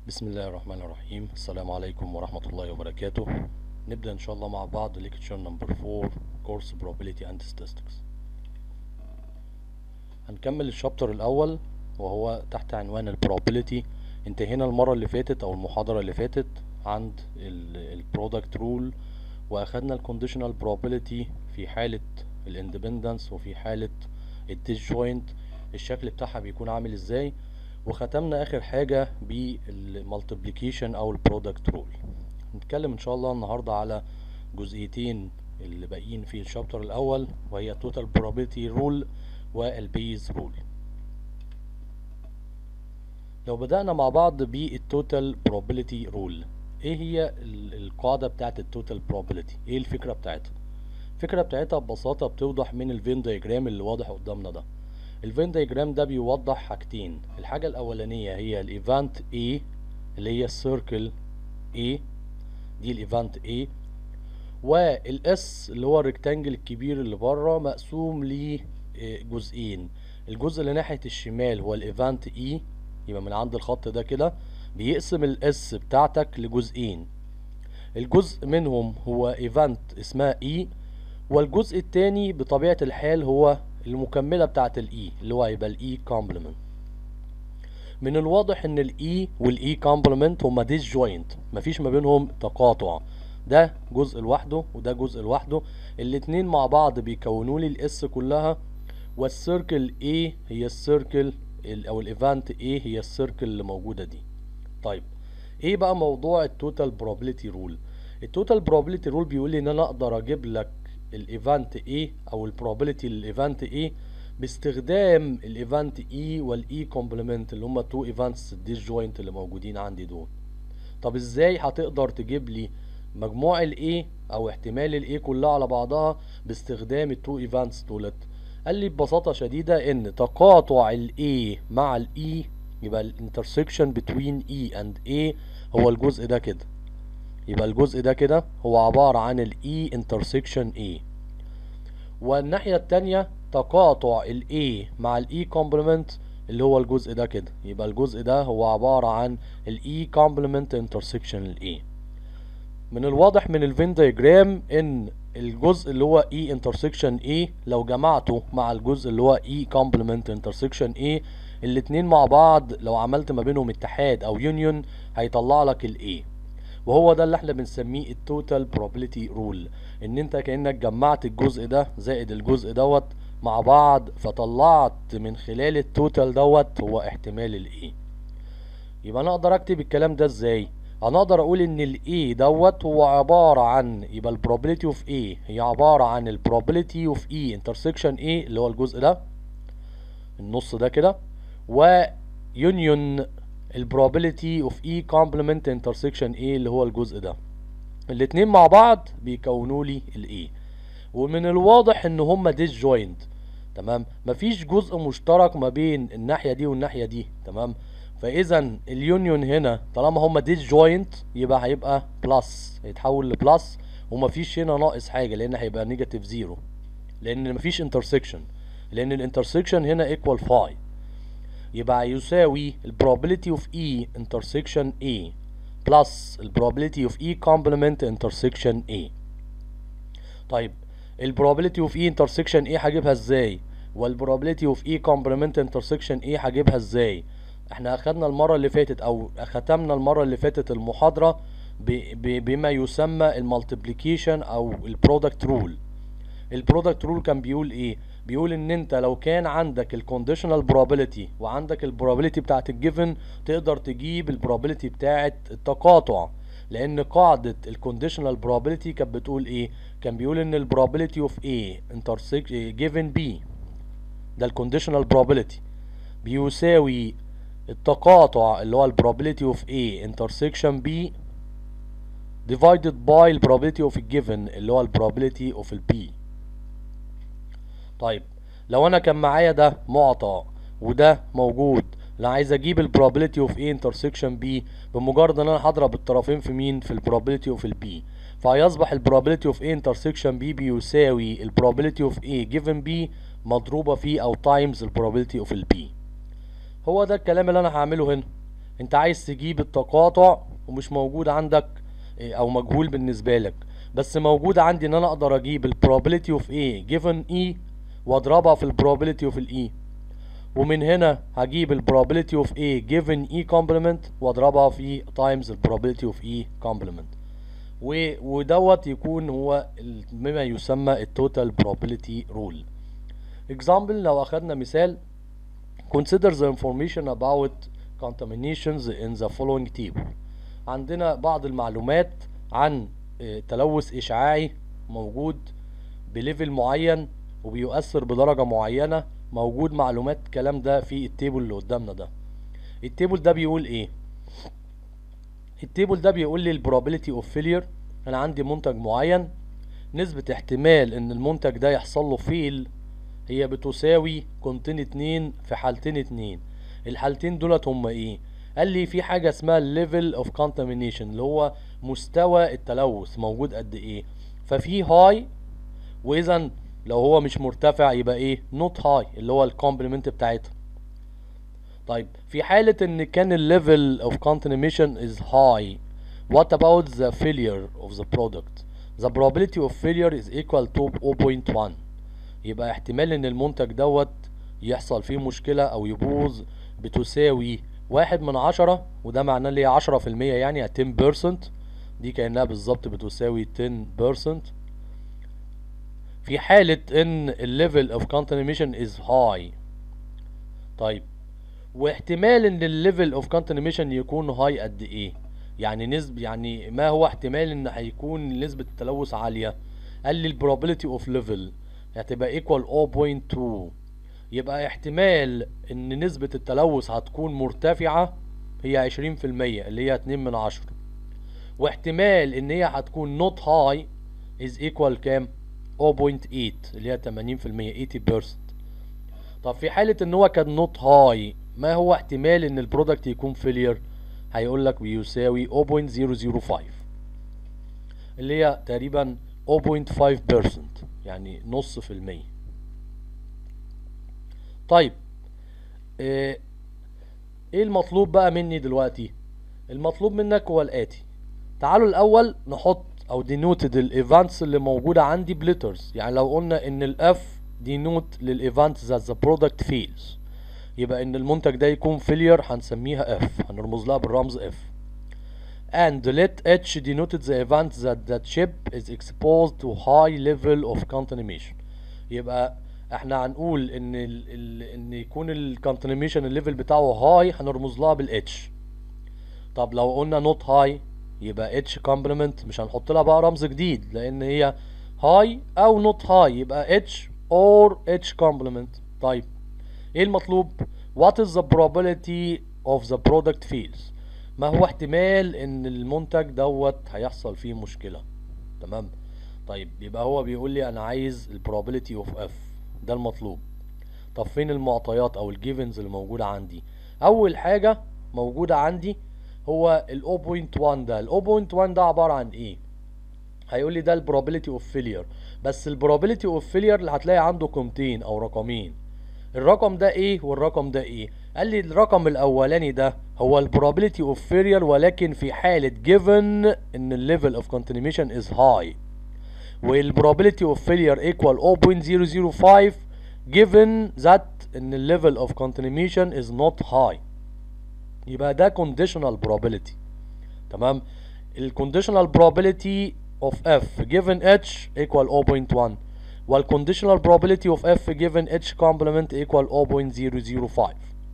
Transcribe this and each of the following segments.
بسم الله الرحمن الرحيم السلام عليكم ورحمة الله وبركاته نبدأ إن شاء الله مع بعض lecture number 4 course probability and statistics هنكمل الشابتر الأول وهو تحت عنوان ال probability انتهينا المرة اللي فاتت أو المحاضرة اللي فاتت عند ال product rule وأخدنا ال conditional probability في حالة ال independence وفي حالة ال disjoint الشكل بتاعها بيكون عامل ازاي وختمنا اخر حاجة بالمالتيبليكيشن او البرودكت رول نتكلم ان شاء الله النهاردة على جزئيتين اللي باقيين في الشابتر الاول وهي total probability rule والبيز رول لو بدأنا مع بعض بالتوتال probability rule ايه هي القاعدة بتاعت التوتال probability ايه الفكرة بتاعتها الفكرة بتاعتها ببساطة بتوضح من الفين دايجرام اللي واضح قدامنا ده الفين دايجرام ده بيوضح حاجتين الحاجة الأولانية هي الايفنت A اللي هي السيركل A دي الايفنت A والاس اللي هو الريكتانجل الكبير اللي بره مقسوم لجزئين الجزء اللي ناحية الشمال هو الايفنت E يبقى من عند الخط ده كده بيقسم الاس بتاعتك لجزئين الجزء منهم هو ايفنت اسمها E والجزء التاني بطبيعة الحال هو المكملة بتاعت الاي اللي هو هيبقى الاي كومبلمنت من الواضح ان الاي والاي كومبلمنت هما ديس جوينت مفيش ما بينهم تقاطع ده جزء لوحده وده جزء لوحده الاتنين مع بعض بيكونوا لي الاس كلها والسيركل A هي السيركل او الايفنت A هي السيركل اللي موجودة دي طيب ايه بقى موضوع التوتال probability رول التوتال probability رول بيقول لي ان انا اقدر اجيب لك الايفنت A او البروبابيلتي للايفنت A باستخدام الايفنت E والاي كومبلمنت اللي هما تو ايفنتس الديس جوينت اللي موجودين عندي دول طب ازاي هتقدر تجيب لي مجموع ال A او احتمال ال A كلها على بعضها باستخدام التو ايفنتس دولت قال لي ببساطة شديدة ان تقاطع ال A مع ال E يبقى الانترسكشن بتوين E and A هو الجزء ده كده يبقى الجزء ده كده هو عبارة عن ال E intersection A والناحية التانية تقاطع ال A مع ال E complement اللي هو الجزء ده كده يبقى الجزء ده هو عبارة عن ال E complement intersection ال A من الواضح من الفين دايجرام ان الجزء اللي هو E intersection A لو جمعته مع الجزء اللي هو E complement intersection A الاتنين مع بعض لو عملت ما بينهم اتحاد او يونيون هيطلع لك ال A وهو ده اللي احنا بنسميه التوتال probability رول ان انت كانك جمعت الجزء ده زائد الجزء دوت مع بعض فطلعت من خلال التوتال دوت هو احتمال الايه يبقى انا اقدر اكتب الكلام ده ازاي انا اقدر اقول ان الاي دوت هو عبارة عن يبقى البروبابيلتي اوف A هي عبارة عن البروبابيلتي اوف E intersection A اللي هو الجزء ده النص ده كده ويونيون البروبابيلتي اوف اي كومبلمنت انترسكشن A اللي هو الجزء ده الاتنين مع بعض بيكونوا لي الاي ومن الواضح ان هما ديس جوينت تمام مفيش جزء مشترك ما بين الناحيه دي والناحيه دي تمام فاذا اليونيون هنا طالما هما ديس جوينت يبقى هيبقى بلس هيتحول لبلس ومفيش هنا ناقص حاجه لان هيبقى نيجاتيف زيرو لان مفيش انترسكشن لان الانترسكشن هنا ايكوال 5 يبقى يساوي ال probability of E intersection A plus ال probability of E complement intersection A طيب ال probability of E intersection A هجيبها ازاي وال probability of E complement intersection A هجيبها ازاي احنا اخدنا المرة اللي فاتت او ختمنا المرة اللي فاتت المحاضرة ب ب بما يسمى المالتيبليكيشن او البرودكت رول البرودكت رول كان بيقول ايه بيقول ان انت لو كان عندك الكونديشنال probability وعندك البروبابيلتي بتاعت الجيفن تقدر تجيب البروبابيلتي بتاعت التقاطع لان قاعدة الكونديشنال probability كانت بتقول ايه كان بيقول ان البروبابيلتي اوف A intersect given B ده الكونديشنال probability بيساوي التقاطع اللي هو البروبابيلتي اوف A intersection B divided by البروبابيلتي اوف الجيفن اللي هو البروبابيلتي اوف البي طيب لو انا كان معايا ده معطى وده موجود انا عايز اجيب البروبابيلتي اوف A intersection B بمجرد ان انا هضرب الطرفين في مين في البروبابيلتي اوف البي فهيصبح البروبابيلتي اوف A intersection B بيساوي البروبابيلتي اوف A given B مضروبة في او تايمز البروبابيلتي اوف البي هو ده الكلام اللي انا هعمله هنا انت عايز تجيب التقاطع ومش موجود عندك إيه، او مجهول بالنسبه لك بس موجود عندي ان انا اقدر اجيب ال probability of A given E واضربها في ال probability of ال E ومن هنا هجيب ال probability of A given E complement واضربها في times ال probability of E complement و... ودوت يكون هو ال- بما يسمى ال total probability rule example لو اخدنا مثال consider the information about contaminations in the following table عندنا بعض المعلومات عن آه، تلوث إشعاعي موجود بليفل معين وبيؤثر بدرجة معينة موجود معلومات الكلام ده في التيبل اللي قدامنا ده التيبل ده بيقول ايه التيبل ده بيقول لي probability of failure انا عندي منتج معين نسبة احتمال ان المنتج ده يحصل له فيل هي بتساوي كونتين اتنين في حالتين اتنين الحالتين دولت هما ايه قال لي في حاجة اسمها level of contamination اللي هو مستوى التلوث موجود قد ايه ففي هاي واذا لو هو مش مرتفع يبقى ايه not high اللي هو الكومبلمنت بتاعتها طيب في حالة ان كان ال level of contamination is high what about the failure of the product the probability of failure is equal to 0.1 يبقى احتمال ان المنتج دوت يحصل فيه مشكلة او يبوظ بتساوي واحد من عشرة وده معناه اللي هي عشرة في المية يعني 10% دي كأنها بالظبط بتساوي 10% في حالة ان ال level of contamination is high طيب واحتمال ان ال level of contamination يكون high قد ايه يعني نسب يعني ما هو احتمال ان هيكون نسبة التلوث عالية قال لي ال probability of level هتبقى equal 0.2 يبقى احتمال ان نسبة التلوث هتكون مرتفعة هي عشرين في المية اللي هي اتنين من عشرة واحتمال ان هي هتكون not high is equal كام 0.8 اللي هي تمانين في المية 80% طب في حالة ان هو كان not high ما هو احتمال ان البرودكت يكون failure هيقول لك بيساوي 0.005 اللي هي تقريبا 0.5% يعني نص في المية طيب ايه إيه المطلوب بقى مني دلوقتي المطلوب منك هو الاتي تعالوا الاول نحط او دينوتد الايفنتس اللي موجوده عندي بليترز يعني لو قلنا ان الاف دينوت للايفنت ذات ذا برودكت فيلز يبقى ان المنتج ده يكون فيلير هنسميها اف هنرمز لها بالرمز اف and let H denoted the event that the chip is exposed to high level of contamination يبقى احنا هنقول ان ال ال ان يكون الكونتينيميشن الليفل بتاعه هاي هنرمز لها بالاتش طب لو قلنا نوت هاي يبقى اتش كومبلمنت مش هنحط لها بقى رمز جديد لان هي هاي او نوت هاي يبقى اتش اور اتش كومبلمنت طيب ايه المطلوب what is the probability of the product fails ما هو احتمال ان المنتج دوت هيحصل فيه مشكلة تمام طيب يبقى هو بيقول لي انا عايز ال probability of f ده المطلوب طب فين المعطيات او الجيفنز اللي موجودة عندي اول حاجة موجودة عندي هو ال 0.1 ده ال 0.1 ده عبارة عن ايه هيقول لي ده ال probability of failure بس ال probability of failure اللي هتلاقي عنده قيمتين او رقمين الرقم ده ايه والرقم ده ايه قال لي الرقم الاولاني ده هو ال probability of failure ولكن في حالة given ان ال level of contamination is high وال probability of failure equal 0.005 given that ان ال level of contamination is not high يبقى ده conditional probability تمام ال conditional probability of f given h equal 0.1 وال conditional probability of f given h complement equal 0.005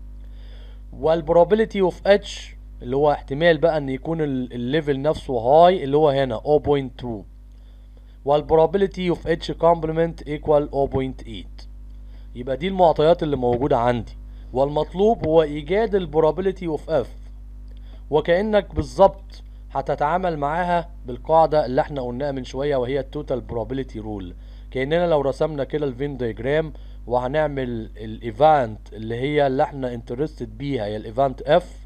وال probability of h اللي هو احتمال بقى ان يكون الليفل نفسه هاي اللي هو هنا 0.2 وال probability of h complement equal 0.8 يبقى دي المعطيات اللي موجودة عندي والمطلوب هو ايجاد ال probability of f وكأنك بالظبط هتتعامل معاها بالقاعدة اللي احنا قلناها من شوية وهي التوتال probability rule كأننا لو رسمنا كده الفين دايجرام وهنعمل الايفنت اللي هي اللي احنا انترستد بيها هي الايفنت اف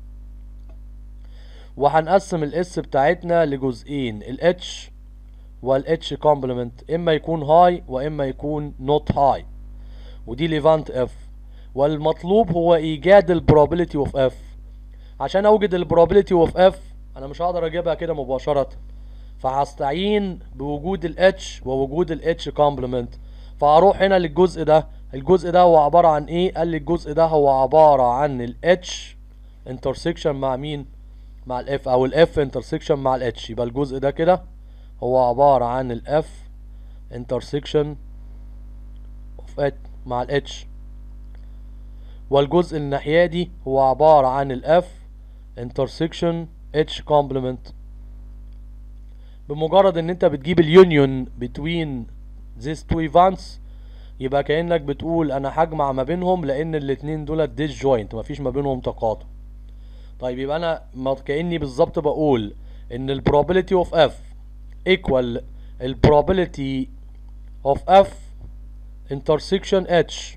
وهنقسم الاس بتاعتنا لجزئين الاتش والاتش كومبلمنت اما يكون هاي واما يكون نوت هاي ودي الايفنت اف والمطلوب هو ايجاد البروبابيلتي اوف اف عشان اوجد البروبابيلتي اوف اف انا مش هقدر اجيبها كده مباشرة فهستعين بوجود الاتش ووجود الاتش كومبلمنت فهروح هنا للجزء ده الجزء ده هو عبارة عن ايه قال لي الجزء ده هو عبارة عن الاتش انترسكشن مع مين مع الاف او الاف انترسكشن مع الاتش يبقى الجزء ده كده هو عبارة عن الاف انترسكشن اوف ات مع الاتش والجزء الناحية دي هو عبارة عن الاف intersection h complement بمجرد ان انت بتجيب اليونيون between these two events يبقى كأنك بتقول انا هجمع ما بينهم لان الاتنين دول disjoint مفيش ما بينهم تقاطع طيب يبقى انا ما كأني بالظبط بقول ان ال probability of f equal ال probability of f intersection h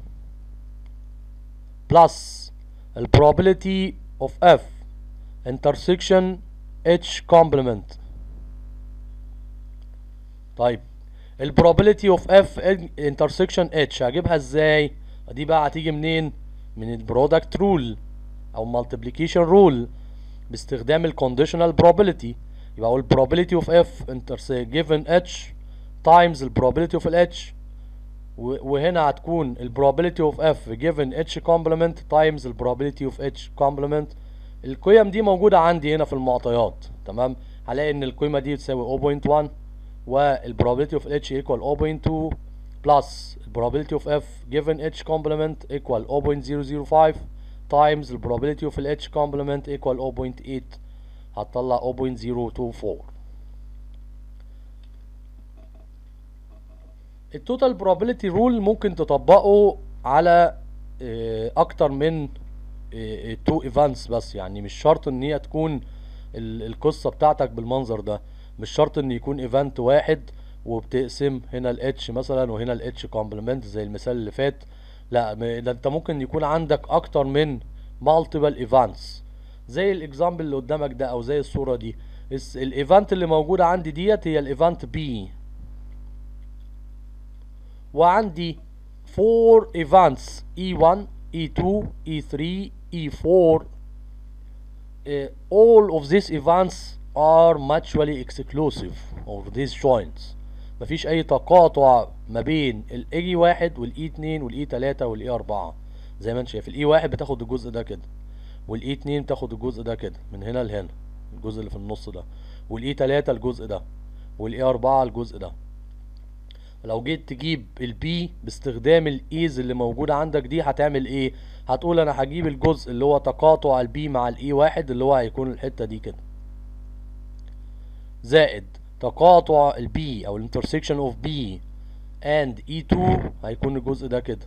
plus ال probability of f intersection h complement طيب ال probability of f intersection h هجيبها ازاي دي بقى هتيجي منين من ال product rule او multiplication rule باستخدام ال conditional probability يبقى اقول probability of f interse given h times ال probability of ال h وهنا هتكون ال probability of f given h complement times ال probability of h complement القيم دي موجودة عندي هنا في المعطيات تمام هلاقي ان القيمة دي تساوي 0.1 وال probability of h equal 0.2 plus ال probability of f given h complement equal 0.005 times ال probability of ال h complement equal 0.8 هتطلع 0.024 التوتال probability rule ممكن تطبقه على اكتر من تو ايفنتس بس يعني مش شرط ان هي تكون القصه بتاعتك بالمنظر ده مش شرط ان يكون ايفنت واحد وبتقسم هنا الاتش مثلا وهنا الاتش كومبلمنت زي المثال اللي فات لا ده انت ممكن يكون عندك اكتر من مالتيبل ايفنتس زي الاكزامبل اللي قدامك ده او زي الصوره دي الايفنت اللي موجوده عندي ديت هي الايفنت بي وعندي 4 ايفنتس E1 E2 E3 E4 uh, all of these events are mutually exclusive of these joints مفيش اي تقاطع ما بين الاي واحد والاي اتنين والاي تلاتة والاي اربعة زي ما انت شايف الاي واحد بتاخد الجزء ده كده والاي اتنين بتاخد الجزء ده كده من هنا لهنا الجزء اللي في النص ده والاي تلاتة الجزء ده والاي اربعة الجزء ده لو جيت تجيب البي باستخدام الايز اللي موجودة عندك دي هتعمل ايه هتقول انا هجيب الجزء اللي هو تقاطع البي مع الاي واحد اللي هو هيكون الحتة دي كده زائد تقاطع البي او الانترسكشن اوف بي and E2 هيكون الجزء ده كده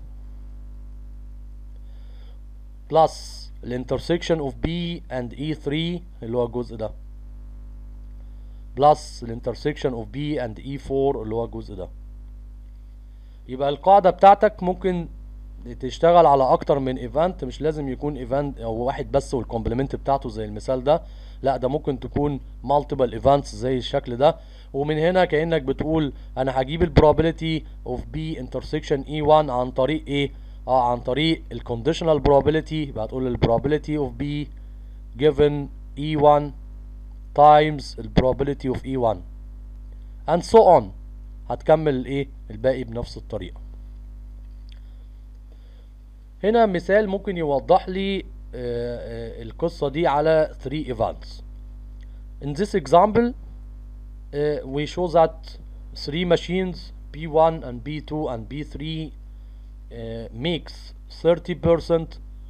بلس الانترسكشن اوف بي and E3 اللي هو الجزء ده بلس الانترسكشن اوف بي and E4 اللي هو الجزء ده يبقى القاعدة بتاعتك ممكن تشتغل على اكتر من ايفنت مش لازم يكون ايفنت او واحد بس والكومبلمنت بتاعته زي المثال ده لا ده ممكن تكون مالتيبل ايفنتس زي الشكل ده ومن هنا كانك بتقول انا هجيب البروبابيلتي اوف بي انترسكشن اي 1 عن طريق ايه اه عن طريق الكونديشنال probability يبقى هتقول البروبابيلتي اوف بي given E1 times البروبابيلتي اوف E1 and so on هتكمل ايه الباقي بنفس الطريقة هنا مثال ممكن يوضح لي آه، آه، القصة دي على 3 events in this example uh, we show that three machines B1 and B2 and B3 uh, makes 30%,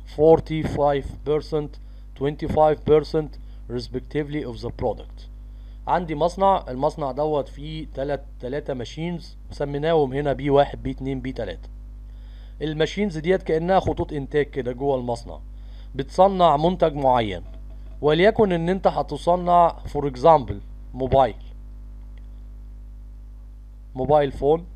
45%, 25% respectively of the product. عندي مصنع المصنع دوت فيه تلات تلاتة ماشينز سميناهم هنا بي واحد بي اتنين بي تلاتة الماشينز ديت كأنها خطوط انتاج كده جوه المصنع بتصنع منتج معين وليكن ان انت هتصنع فور اكزامبل موبايل موبايل فون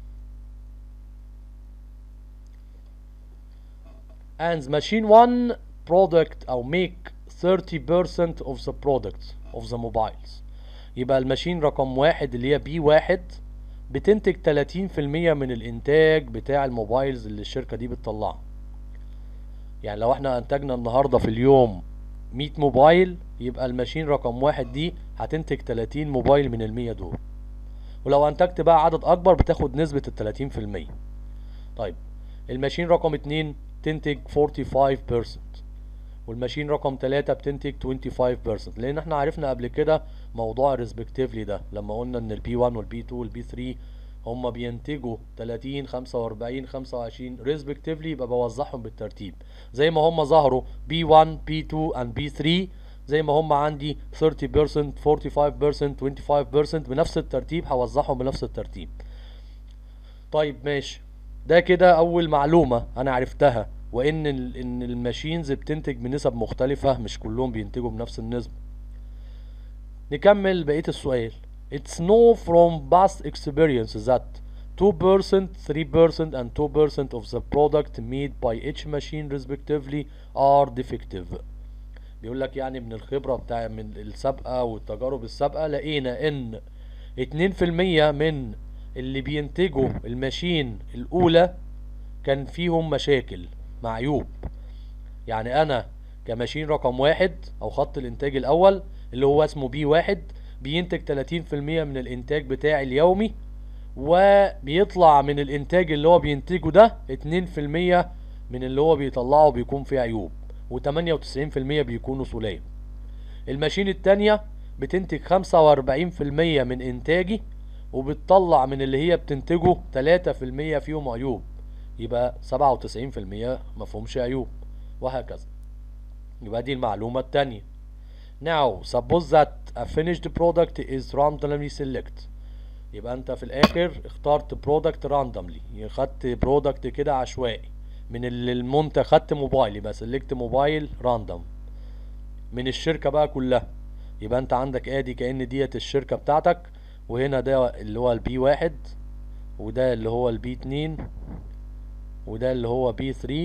and machine one product او make 30% of the products of the mobiles يبقى الماشين رقم واحد اللي هي بي واحد بتنتج 30% من الانتاج بتاع الموبايلز اللي الشركة دي بتطلعها يعني لو احنا انتجنا النهاردة في اليوم 100 موبايل يبقى الماشين رقم واحد دي هتنتج 30 موبايل من ال 100 دول ولو انتجت بقى عدد اكبر بتاخد نسبة ال 30% طيب الماشين رقم اتنين تنتج 45% والماشين رقم تلاتة بتنتج 25% لان احنا عرفنا قبل كده موضوع ريسبكتيفلي ده لما قلنا ان البي 1 والبي 2 والبي 3 هما بينتجوا 30 45 25 ريسبكتيفلي يبقى بوزعهم بالترتيب زي ما هما ظهروا بي 1 بي 2 and بي 3 زي ما هما عندي 30% 45% 25% بنفس الترتيب هوزعهم بنفس الترتيب طيب ماشي ده كده اول معلومة انا عرفتها وان ال- ان الماشينز بتنتج بنسب مختلفة مش كلهم بينتجوا بنفس النسبة نكمل بقية السؤال It's known from past experience that 2%, 3% and 2% of the product made by each machine respectively are defective بيقول لك يعني من الخبرة بتاع من السابقة والتجارب السابقة لقينا ان 2% من اللي بينتجوا الماشين الأولى كان فيهم مشاكل معيوب يعني أنا كماشين رقم واحد أو خط الإنتاج الأول اللي هو اسمه بي واحد بينتج 30% من الإنتاج بتاعي اليومي وبيطلع من الإنتاج اللي هو بينتجه ده 2% من اللي هو بيطلعه بيكون فيه عيوب و98% بيكونوا سلام الماشين التانية بتنتج 45% من إنتاجي وبتطلع من اللي هي بتنتجه 3% فيهم عيوب يبقى 97% مفهومش عيوب وهكذا يبقى دي المعلومة التانية Now suppose that a finished product is randomly select يبقى انت في الاخر اخترت product randomly خدت product كده عشوائي من ال- المنتج خدت موبايل يبقى select موبايل random من الشركة بقى كلها يبقى انت عندك ادي كأن ديت الشركة بتاعتك وهنا ده اللي هو البي واحد وده اللي هو البي اتنين وده اللي هو بي 3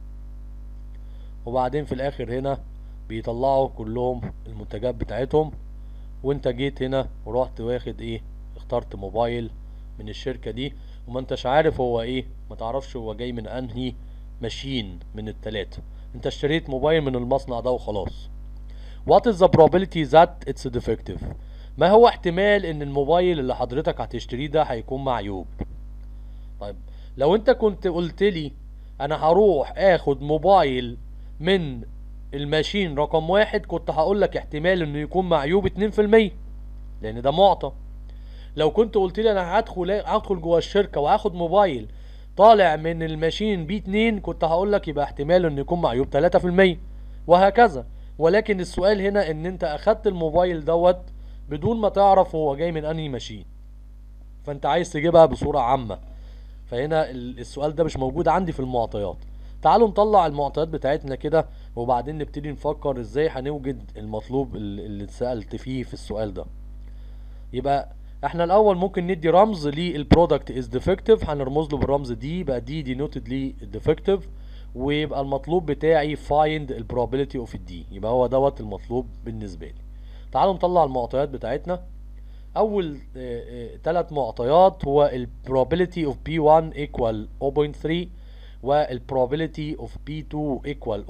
وبعدين في الاخر هنا بيطلعوا كلهم المنتجات بتاعتهم وانت جيت هنا ورحت واخد ايه اخترت موبايل من الشركة دي وما انتش عارف هو ايه ما تعرفش هو جاي من انهي ماشين من التلاتة انت اشتريت موبايل من المصنع ده وخلاص What is the probability that it's defective ما هو احتمال ان الموبايل اللي حضرتك هتشتريه ده هيكون معيوب طيب لو انت كنت قلت لي انا هروح اخد موبايل من الماشين رقم واحد كنت هقول لك احتمال انه يكون معيوب 2% لان ده معطى لو كنت قلت لي انا هدخل هدخل جوه الشركه وهاخد موبايل طالع من الماشين بي 2 كنت هقول لك يبقى احتمال انه يكون معيوب 3% وهكذا ولكن السؤال هنا ان انت اخدت الموبايل دوت بدون ما تعرف هو جاي من انهي ماشين فانت عايز تجيبها بصوره عامه فهنا ال- السؤال ده مش موجود عندي في المعطيات تعالوا نطلع المعطيات بتاعتنا كده وبعدين نبتدي نفكر ازاي هنوجد المطلوب ال- اللي اتسألت فيه في السؤال ده يبقى احنا الاول ممكن ندي رمز للبرودكت از ديفكتيف هنرمز له بالرمز دي يبقى دي دينوتد لي ديفكتيف ويبقى المطلوب بتاعي find ال probability of الدي يبقى هو دوت المطلوب بالنسبه لي تعالوا نطلع المعطيات بتاعتنا اول ثلاث معطيات هو ال probability of B1 equal 0.3 وال probability of B2 equal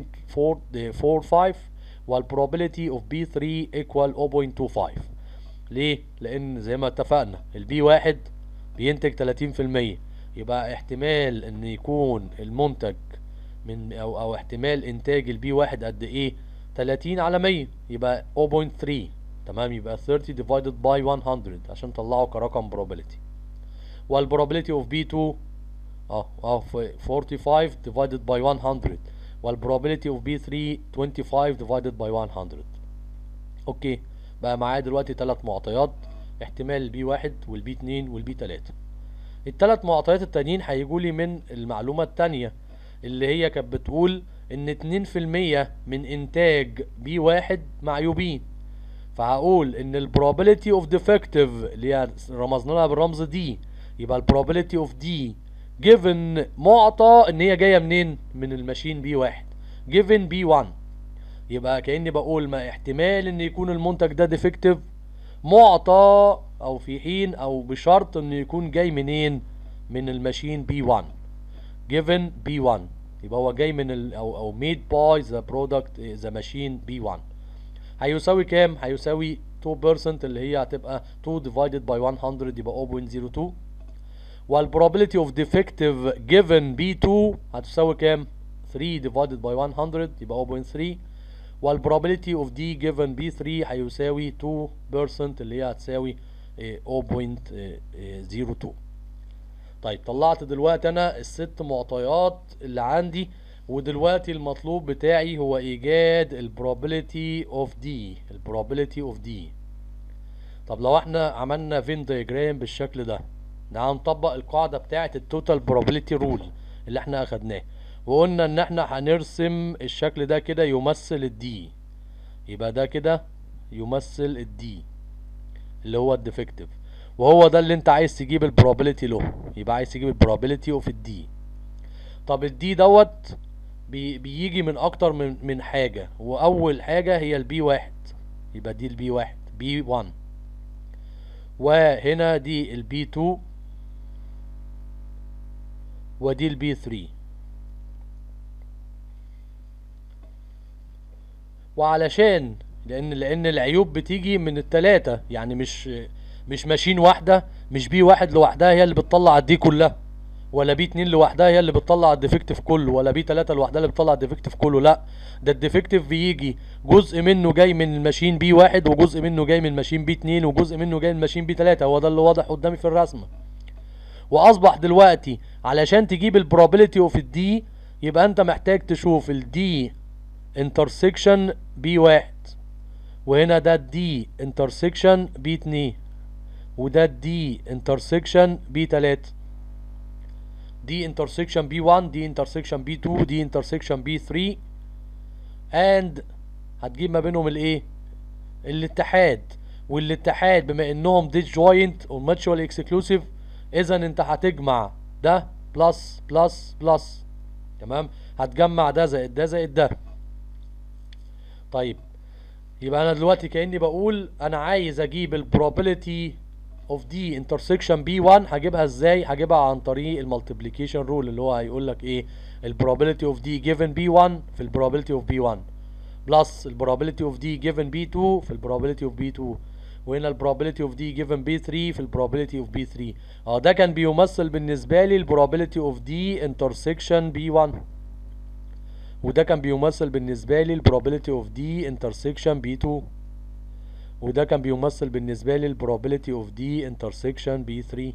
0.45 وال probability of B3 equal 0.25 ليه؟ لأن زي ما اتفقنا البي واحد بينتج 30% يبقى احتمال ان يكون المنتج من او او احتمال انتاج البي واحد قد ايه 30 على 100 يبقى 0.3 تمام يبقى 30 divided by 100 عشان تطلعه كرقم probability وال probability of B2 اه اه ف- 45 divided by 100 وال probability of B3 25 divided by 100 اوكي بقى معايا دلوقتي ثلاث معطيات احتمال البي واحد والبي اتنين والبي تلاتة الثلاث معطيات التانيين هيجوا لي من المعلومة التانية اللي هي كانت بتقول ان اتنين في المية من انتاج بي واحد معيوبين فهقول ان ال probability of defective اللي هي رمزنا لها بالرمز دي يبقى ال probability of D given معطى ان هي جاية منين من الماشين بي واحد given بي 1 يبقى كأني بقول ما احتمال ان يكون المنتج ده ديفكتيف معطى او في حين او بشرط انه يكون جاي منين من الماشين بي 1 given بي 1 يبقى هو جاي من ال او او made by the product the machine B1 هيساوي كام هيساوي 2% اللي هي هتبقى 2 divided by 100 يبقى 0.02 والprobability of defective given B2 هتساوي كام 3 divided by 100 يبقى 0.3 والprobability of D given B3 هيساوي 2% اللي هي هتساوي إيه، 0.02 طيب طلعت دلوقتي انا الست معطيات اللي عندي ودلوقتي المطلوب بتاعي هو ايجاد ال probability of D ال probability of D طب لو احنا عملنا فين diagram بالشكل ده تعال نطبق القاعدة بتاعة التوتال probability rule اللي احنا اخدناه وقلنا ان احنا هنرسم الشكل ده كده يمثل الدي يبقى ده كده يمثل الدي اللي هو الديفكتيف وهو ده اللي انت عايز تجيب البروبابيلتي له يبقى عايز تجيب البروبابيلتي اوف الدي طب الدي دوت بي بيجي من اكتر من من حاجه واول حاجه هي البي واحد يبقى دي البي واحد بي 1 وهنا دي البي 2 ودي البي 3 وعلشان لان لان العيوب بتيجي من التلاتة يعني مش مش ماشين واحده مش بي واحد لوحدها هي اللي بتطلع الدي كلها ولا بي اتنين لوحدها هي اللي بتطلع الديفكتيف كله ولا بي تلاتة لوحدها اللي بتطلع الديفكتيف كله لا ده الديفكتيف بيجي جزء منه جاي من الماشين بي واحد وجزء منه جاي من الماشين بي اتنين وجزء منه جاي من الماشين بي تلاتة هو ده اللي واضح قدامي في الرسمه واصبح دلوقتي علشان تجيب البروبابيلتي اوف الدي يبقى انت محتاج تشوف الدي انترسكشن بي واحد وهنا ده الدي انترسكشن بي اتنين وده الدي انترسكشن بي تلاتة دي انترسكشن بي 1 دي انترسكشن بي 2 دي انترسكشن بي 3 اند هتجيب ما بينهم الايه الاتحاد والاتحاد بما انهم ديس جوينت او ماتشوال اكسكلوسيف اذا انت هتجمع ده بلس بلس بلس تمام هتجمع ده زائد ده زائد ده طيب يبقى انا دلوقتي كاني بقول انا عايز اجيب البروبابيلتي اوف دي انترسكشن بي 1 هجيبها ازاي هجيبها عن طريق المالتيبليكيشن رول اللي هو هيقول لك ايه البروبابيلتي اوف دي جيفن بي 1 في البروبابيلتي اوف بي 1 بلس البروبابيلتي اوف دي جيفن بي 2 في البروبابيلتي اوف بي 2 وهنا البروبابيلتي اوف دي جيفن بي 3 في البروبابيلتي اوف بي 3 اه ده كان بيمثل بالنسبه لي البروبابيلتي اوف دي انترسكشن بي 1 وده كان بيمثل بالنسبه لي البروبابيلتي اوف دي انترسكشن بي 2 وده كان بيمثل بالنسبه لي البروبابيلتي اوف دي انترسكشن بي 3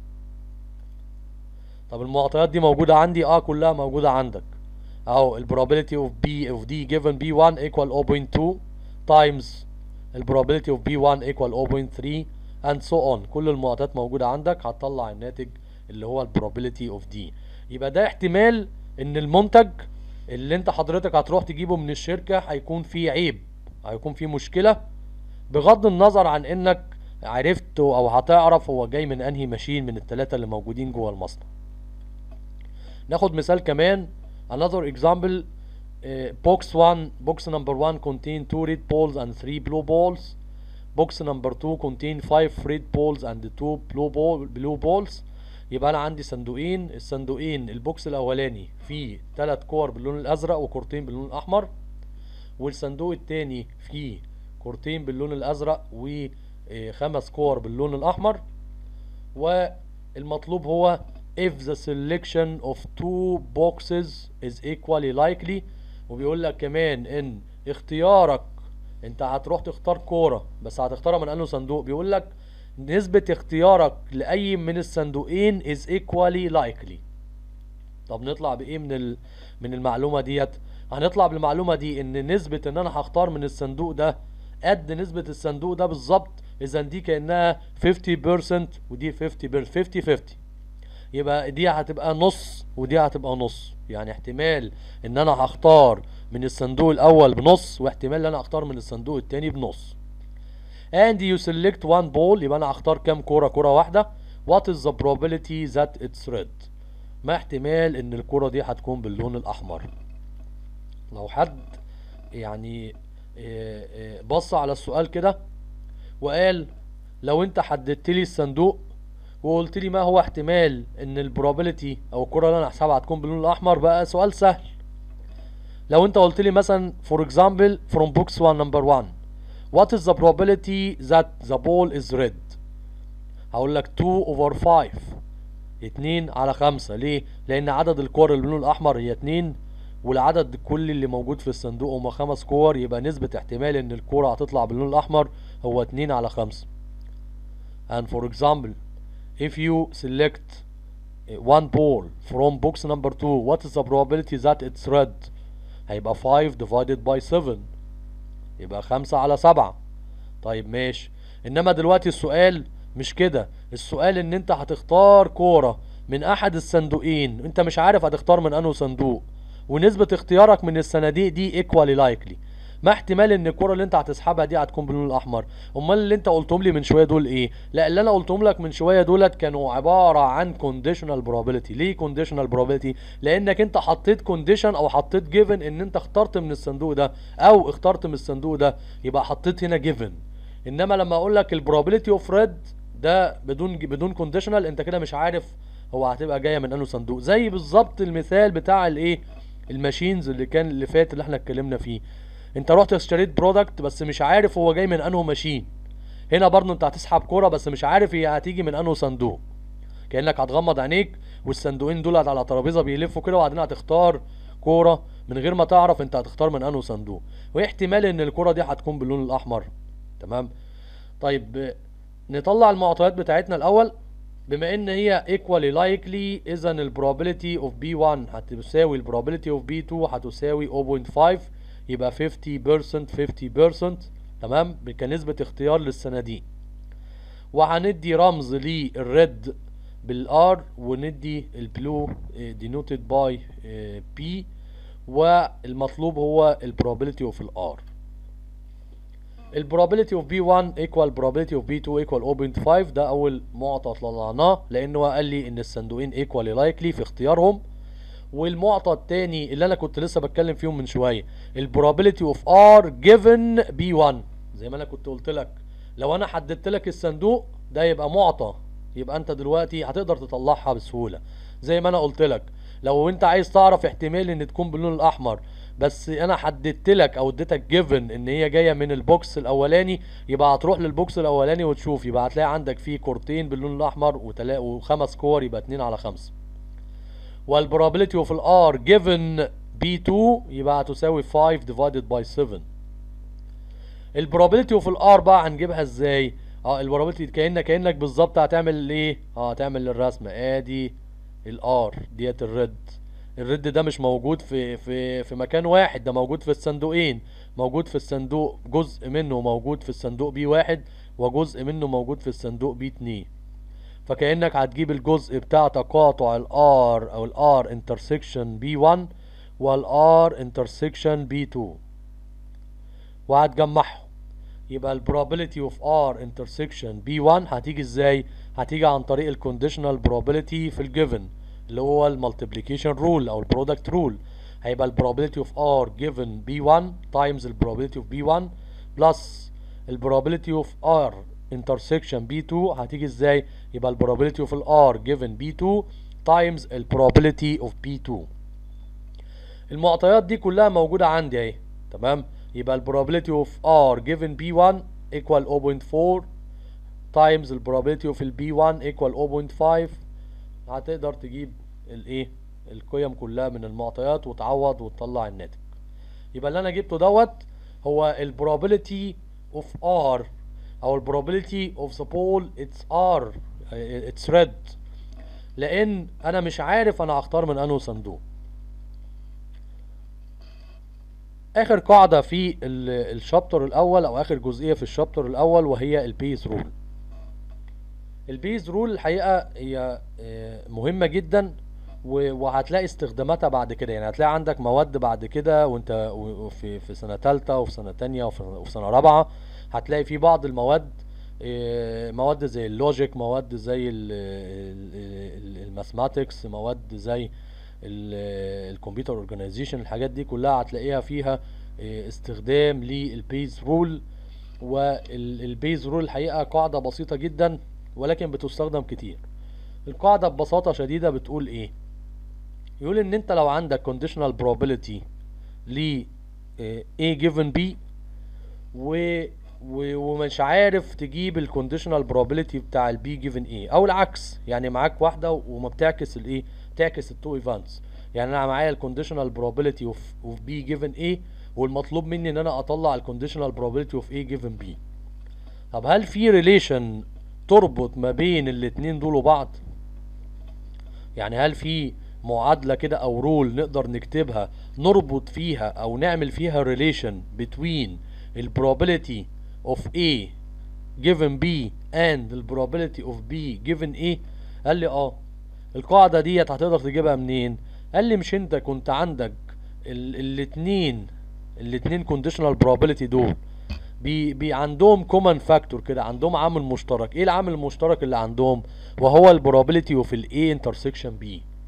طب المعطيات دي موجوده عندي اه كلها موجوده عندك اهو البروبابيلتي اوف بي اوف دي جيفن بي 1 ايكوال 0.2 تايمز البروبابيلتي اوف بي 1 ايكوال 0.3 and so on كل المعطيات موجوده عندك هتطلع الناتج اللي هو البروبابيلتي اوف دي يبقى ده احتمال ان المنتج اللي انت حضرتك هتروح تجيبه من الشركه هيكون فيه عيب هيكون فيه مشكله بغض النظر عن انك عرفت او هتعرف هو جاي من انهي ماشين من الثلاثه اللي موجودين جوه المصنع ناخد مثال كمان another example uh, box 1 box number 1 contain 2 red balls and 3 blue balls box number 2 contain 5 red balls and 2 blue ball blue balls يبقى انا عندي صندوقين الصندوقين البوكس الاولاني فيه 3 كور باللون الازرق وكورتين باللون الاحمر والصندوق التاني فيه كورتين باللون الازرق وخمس كور باللون الاحمر والمطلوب هو if the selection of two boxes is equally likely وبيقول لك كمان ان اختيارك انت هتروح تختار كوره بس هتختارها من انه صندوق بيقول لك نسبة اختيارك لأي من الصندوقين is equally likely طب نطلع بإيه من ال... من المعلومة ديت هنطلع بالمعلومة دي إن نسبة إن أنا هختار من الصندوق ده قد نسبة الصندوق ده بالظبط إذا دي كأنها 50% ودي 50% 50 50 يبقى دي هتبقى نص ودي هتبقى نص يعني احتمال إن أنا هختار من الصندوق الأول بنص واحتمال إن أنا أختار من الصندوق التاني بنص and you select one ball يبقى انا هختار كام كوره كوره واحده what is the probability that it's red ما احتمال ان الكوره دي هتكون باللون الاحمر لو حد يعني إيه إيه بص على السؤال كده وقال لو انت حددت لي الصندوق وقلت لي ما هو احتمال ان البروبابيلتي او الكره اللي انا هحسبها هتكون باللون الاحمر بقى سؤال سهل لو انت قلت لي مثلا for example from box 1 number 1 what is the probability that the ball is red هقول لك 2 over 5 2 على 5 ليه لان عدد الكور اللي باللون الاحمر هي 2 والعدد كل اللي موجود في الصندوق هما خمس كور يبقى نسبة احتمال ان الكورة هتطلع باللون الاحمر هو 2 على 5 and for example if you select uh, one ball from box number 2 what is the probability that it's red هيبقى 5 divided by 7 يبقى 5 على 7 طيب ماشي انما دلوقتي السؤال مش كده السؤال ان انت هتختار كورة من احد الصندوقين انت مش عارف هتختار من انه صندوق ونسبة اختيارك من الصناديق دي equally likely ما احتمال ان الكرة اللي انت هتسحبها دي هتكون باللون الاحمر امال اللي انت قلتهم لي من شويه دول ايه لا اللي انا قلتهم لك من شويه دولت كانوا عباره عن conditional probability ليه conditional probability لانك انت حطيت condition او حطيت given ان انت اخترت من الصندوق ده او اخترت من الصندوق ده يبقى حطيت هنا given انما لما اقول لك البروبابيلتي اوف ريد ده بدون بدون كونديشنال انت كده مش عارف هو هتبقى جايه من انه صندوق زي بالظبط المثال بتاع الايه الماشينز اللي كان اللي فات اللي احنا اتكلمنا فيه انت رحت اشتريت برودكت بس مش عارف هو جاي من انه ماشين هنا برضه انت هتسحب كوره بس مش عارف هي هتيجي من انه صندوق كانك هتغمض عينيك والصندوقين دول على ترابيزه بيلفوا كده وبعدين هتختار كوره من غير ما تعرف انت هتختار من انه صندوق واحتمال ان الكوره دي هتكون باللون الاحمر تمام طيب نطلع المعطيات بتاعتنا الاول بما ان هي equally likely اذا ال probability of B1 هتساوي ال probability of B2 هتساوي 0.5 يبقى 50% 50% تمام كنسبة اختيار للصناديق وهندي رمز للريد بالار وندي البلو denoted by P والمطلوب هو ال probability of الار ال probability of B1 equal probability of B2 equal 0.5 ده أول معطى طلعناه لأنه قال لي إن الصندوقين equally likely في اختيارهم والمعطى التاني اللي أنا كنت لسه بتكلم فيهم من شوية ال probability of R given B1 زي ما أنا كنت قلت لك لو أنا حددت لك الصندوق ده يبقى معطى يبقى أنت دلوقتي هتقدر تطلعها بسهولة زي ما أنا قلت لك لو أنت عايز تعرف احتمال إن تكون باللون الأحمر بس انا حددت لك او اديتك جيفن ان هي جايه من البوكس الاولاني يبقى هتروح للبوكس الاولاني وتشوف يبقى هتلاقي عندك فيه كورتين باللون الاحمر وتلا... وخمس كور يبقى 2 على 5 والبروبابيلتي اوف الار جيفن بي 2 يبقى هتساوي 5 ديفايدد باي 7 البروبابيلتي اوف الار بقى هنجيبها ازاي اه البروبابيلتي كانك كانك بالظبط هتعمل ايه اه هتعمل الرسمه ادي الار ديت الريد الرد ده مش موجود في في في مكان واحد ده موجود في الصندوقين موجود في الصندوق جزء منه موجود في الصندوق بي واحد وجزء منه موجود في الصندوق بي اتنين فكأنك هتجيب الجزء بتاع تقاطع الار او الار انترسكشن بي 1 والار انترسكشن بي 2 وهتجمعهم يبقى ال probability of R intersection B1 هتيجي ازاي؟ هتيجي عن طريق ال conditional probability في الجيفن اللي هو المالتيبليكيشن رول او البرودكت رول هيبقى ال probability of R given B1 times ال probability of B1 plus ال probability of R intersection B2 هتيجي ازاي يبقى ال probability of ال R given B2 times ال probability of B2 المعطيات دي كلها موجودة عندي اهي تمام يبقى ال probability of R given B1 equal 0.4 times ال probability of ال B1 equal 0.5 هتقدر تجيب الايه القيم كلها من المعطيات وتعوض وتطلع الناتج يبقى اللي انا جبته دوت هو ال probability of R او ال probability of the pole it's R it's red لان انا مش عارف انا هختار من انه صندوق اخر قاعدة في الشابتر الاول او اخر جزئية في الشابتر الاول وهي البيز رول البيز رول الحقيقة هي مهمة جدا وهتلاقي استخداماتها بعد كده يعني هتلاقي عندك مواد بعد كده وانت في في سنة تالتة وفي سنة تانية وفي سنة رابعة هتلاقي في بعض المواد مواد زي اللوجيك مواد زي الماثماتكس مواد زي الكمبيوتر اورجانيزيشن الحاجات دي كلها هتلاقيها فيها استخدام للبيز رول والبيز رول الحقيقة قاعدة بسيطة جدا ولكن بتستخدم كتير القاعدة ببساطة شديدة بتقول ايه يقول ان انت لو عندك conditional probability ل آه، A given B و و- ومش عارف تجيب الكونديشنال probability بتاع البي جيفن ايه او العكس يعني معاك واحده وما بتعكس الايه بتعكس التو ايفنتس يعني انا معايا الكونديشنال probability اوف اوف بي جيفن ايه والمطلوب مني ان انا اطلع الكونديشنال probability اوف ايه جيفن بي طب هل في ريليشن تربط ما بين الاتنين دول وبعض يعني هل في معادلة كده أو رول نقدر نكتبها نربط فيها أو نعمل فيها relation between ال probability of A given B and ال probability of B given A قال لي اه القاعدة ديت هتقدر تجيبها منين قال لي مش انت كنت عندك ال الاتنين الاتنين conditional probability دول بي بي عندهم common factor كده عندهم عامل مشترك ايه العامل المشترك اللي عندهم وهو ال probability of ال A intersection B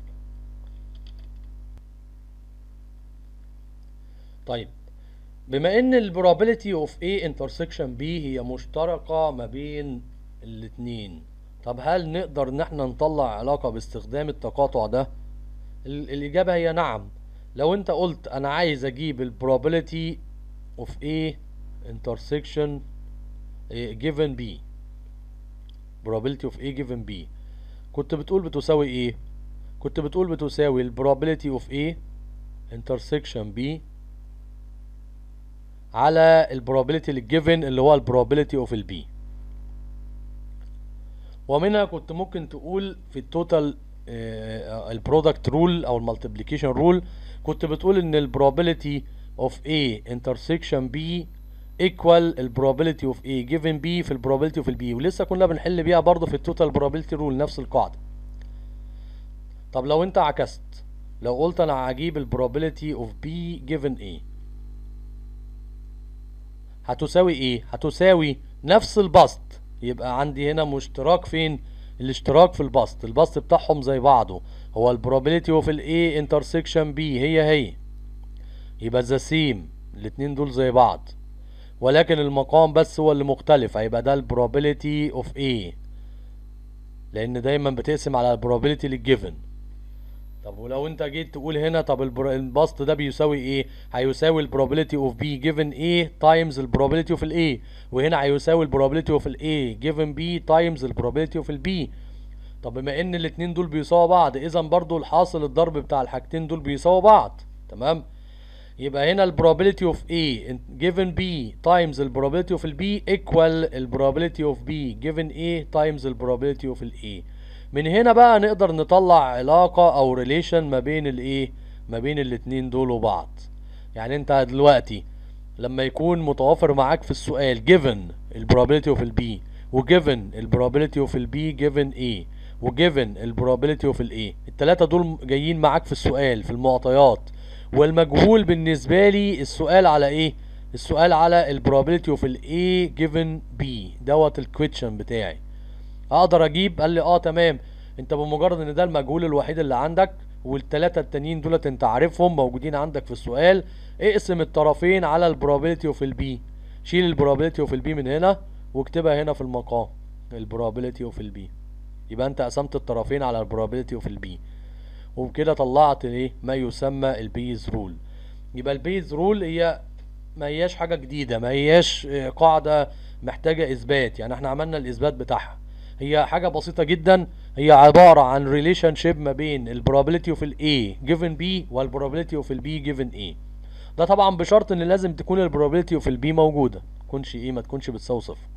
طيب بما ان ال probability of A intersection B هي مشتركة ما بين الاتنين طب هل نقدر ان احنا نطلع علاقة باستخدام التقاطع ده ال- الاجابة هي نعم لو انت قلت انا عايز اجيب ال probability of A intersection eh, given B probability of A given B كنت بتقول بتساوي ايه كنت بتقول بتساوي ال probability of A intersection B على ال probability ال given اللي هو ال probability of ال B ومنها كنت ممكن تقول في التوتال البرودكت رول او المالتيبليكيشن رول كنت بتقول ان ال probability of A intersection B equal ال probability of A given B في ال probability of ال B ولسه كنا بنحل بيها برضه في التوتال probability رول نفس القاعدة طب لو انت عكست لو قلت انا هجيب ال probability of B given A هتساوي ايه هتساوي نفس البسط يبقى عندي هنا مشترك فين الاشتراك في البسط البسط بتاعهم زي بعضه هو ال probability of ال A intersection B هي هي يبقى the same الاتنين دول زي بعض ولكن المقام بس هو اللي مختلف هيبقى ده ال probability of A لان دايما بتقسم على ال probability للجيفن طب ولو انت جيت تقول هنا طب البر- البسط ده بيساوي ايه هيساوي ال probability of B given A times ال probability of ال A وهنا هيساوي ال probability of ال A given B times ال probability of ال B طب بما ان الاتنين دول بيساووا بعض اذا برضو الحاصل الضرب بتاع الحاجتين دول بيساووا بعض تمام يبقى هنا ال probability of A in- given B times ال probability of ال B equal ال probability of B given A times ال probability of ال A من هنا بقى نقدر نطلع علاقة او relation ما بين الايه ما بين الاتنين دول وبعض يعني انت دلوقتي لما يكون متوافر معاك في السؤال given ال probability of ال B و given ال probability of ال B given A و given ال probability of ال A التلاتة دول جايين معاك في السؤال في المعطيات والمجهول بالنسبة لي السؤال على ايه السؤال على ال probability of ال A given B دوت ال question بتاعي اقدر اجيب قال لي اه تمام انت بمجرد ان ده المجهول الوحيد اللي عندك والتلاتة التانيين دولت انت عارفهم موجودين عندك في السؤال اقسم الطرفين على ال probability of ال B شيل ال probability of ال B من هنا واكتبها هنا في المقام ال probability of ال B يبقى انت قسمت الطرفين على ال probability of ال B وبكده طلعت ايه ما يسمى البيز رول يبقى البيز رول هي ما هياش حاجة جديدة ما هياش آه، قاعدة محتاجة إثبات يعني احنا عملنا الإثبات بتاعها هي حاجة بسيطة جدا هي عبارة عن ريليشن شيب ما بين ال probability of ال A given B وال probability of ال B given A ده طبعا بشرط ان لازم تكون ال probability of ال B موجودة تكونش ايه ما تكونش بتساوي صفر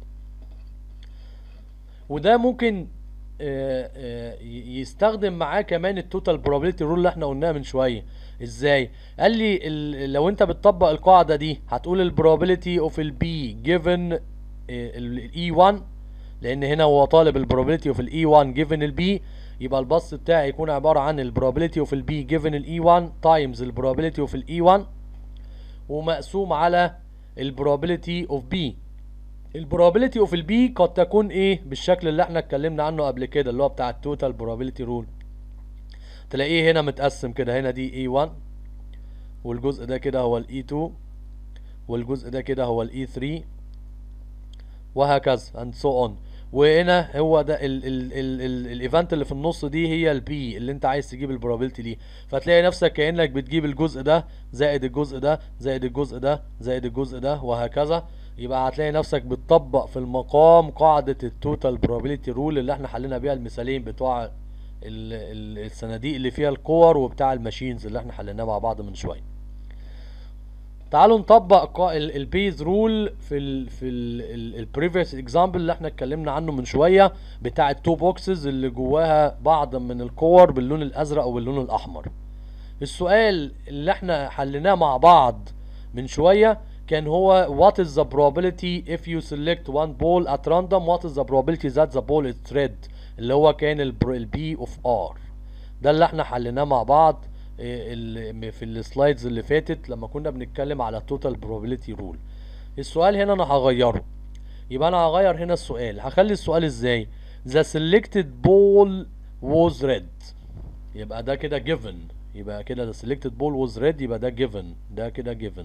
وده ممكن آه، آه، ي- يستخدم معاه كمان التوتال probability رول اللي احنا قلناها من شويه ازاي قال لي ال- لو انت بتطبق القاعده دي هتقول ال probability of ال B given ال E1 لان هنا هو طالب ال probability of ال E1 given ال B يبقى البسط بتاعي يكون عباره عن ال probability of ال B given ال E1 times ال probability of ال E1 ومقسوم على ال probability of B البروبابيلتي اوف البي قد تكون ايه بالشكل اللي احنا اتكلمنا عنه قبل كده اللي هو بتاع التوتال probability رول تلاقيه هنا متقسم كده هنا دي E1 والجزء ده كده هو ال E2 والجزء ده كده هو ال E3 وهكذا and so on وهنا هو ده ال ال ال ال الايفنت اللي في النص دي هي البي اللي انت عايز تجيب البروبابيلتي ليه فتلاقي نفسك كانك بتجيب الجزء ده زائد الجزء ده زائد الجزء ده زائد الجزء ده وهكذا يبقى هتلاقي نفسك بتطبق في المقام قاعدة التوتال probability رول اللي احنا حلينا بيها المثالين بتوع ال- ال- الصناديق اللي فيها الكور وبتاع الماشينز اللي احنا حليناه مع بعض من شويه تعالوا نطبق البيز رول في ال في البريفيوس اكزامبل اللي احنا اتكلمنا عنه من شويه بتاع التو بوكسز اللي جواها بعض من الكور باللون الازرق او باللون الاحمر السؤال اللي احنا حليناه مع بعض من شويه كان هو what is the probability if you select one ball at random what is the probability that the ball is red اللي هو كان البي اوف ار ده اللي احنا حليناه مع بعض إيه، ال- في السلايدز اللي فاتت لما كنا بنتكلم على total probability rule السؤال هنا انا هغيره يبقى انا هغير هنا السؤال هخلي السؤال ازاي the selected ball was red يبقى ده كده given يبقى كده the selected ball was red يبقى ده given ده كده given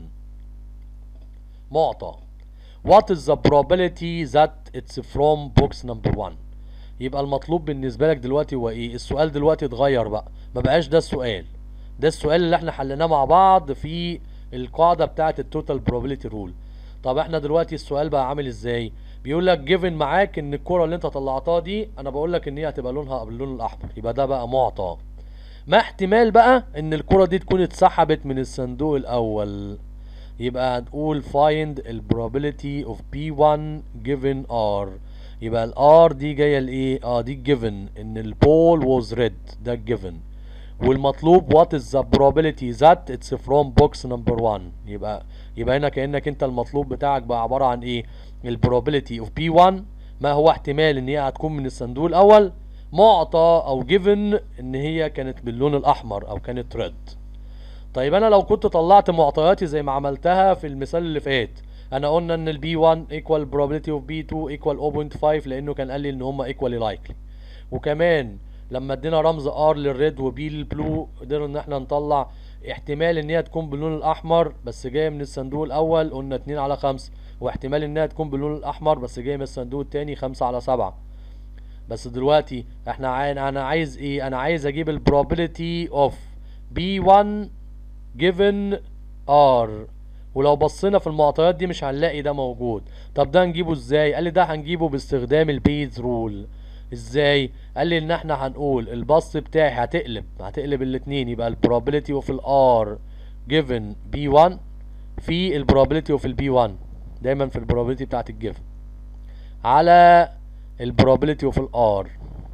معطى what is the probability that it's from box number 1 يبقى المطلوب بالنسبة لك دلوقتي هو ايه السؤال دلوقتي اتغير بقى ما بقاش ده السؤال ده السؤال اللي احنا حليناه مع بعض في القاعدة بتاعة التوتال probability rule طب احنا دلوقتي السؤال بقى عامل ازاي بيقول لك given معاك ان الكرة اللي انت طلعتها دي انا بقول لك ان هي هتبقى لونها باللون الاحمر يبقى ده بقى معطى ما احتمال بقى ان الكرة دي تكون اتسحبت من الصندوق الاول يبقى هتقول find ال probability of P1 given R يبقى ال R دي جاية لايه اه دي given ان ال ball was red ده given والمطلوب what is the probability that it's from box number 1 يبقى يبقى هنا كأنك انت المطلوب بتاعك بقى عبارة عن ايه ال probability of P1 ما هو احتمال ان هي هتكون من الصندوق الاول معطى او given ان هي كانت باللون الاحمر او كانت red طيب انا لو كنت طلعت معطياتي زي ما عملتها في المثال اللي فات انا قلنا ان البي 1 equal probability of B2 equal 0.5 لانه كان قال لي ان هم equally likely وكمان لما ادينا رمز R للريد وبي للبلو قدرنا ان احنا نطلع احتمال ان هي تكون باللون الاحمر بس جايه من الصندوق الاول قلنا 2 على 5 واحتمال انها تكون باللون الاحمر بس جايه من الصندوق التاني 5 على 7 بس دلوقتي احنا عاي... انا عايز ايه انا عايز اجيب ال probability of B1 given R ولو بصينا في المعطيات دي مش هنلاقي ده موجود طب ده هنجيبه ازاي قال لي ده هنجيبه باستخدام البيز رول ازاي قال لي ان احنا هنقول البسط بتاعي هتقلب هتقلب الاتنين يبقى ال probability of ال R given B1 في ال probability of ال B1 دايما في ال probability بتاعت الجيفن على ال probability of ال R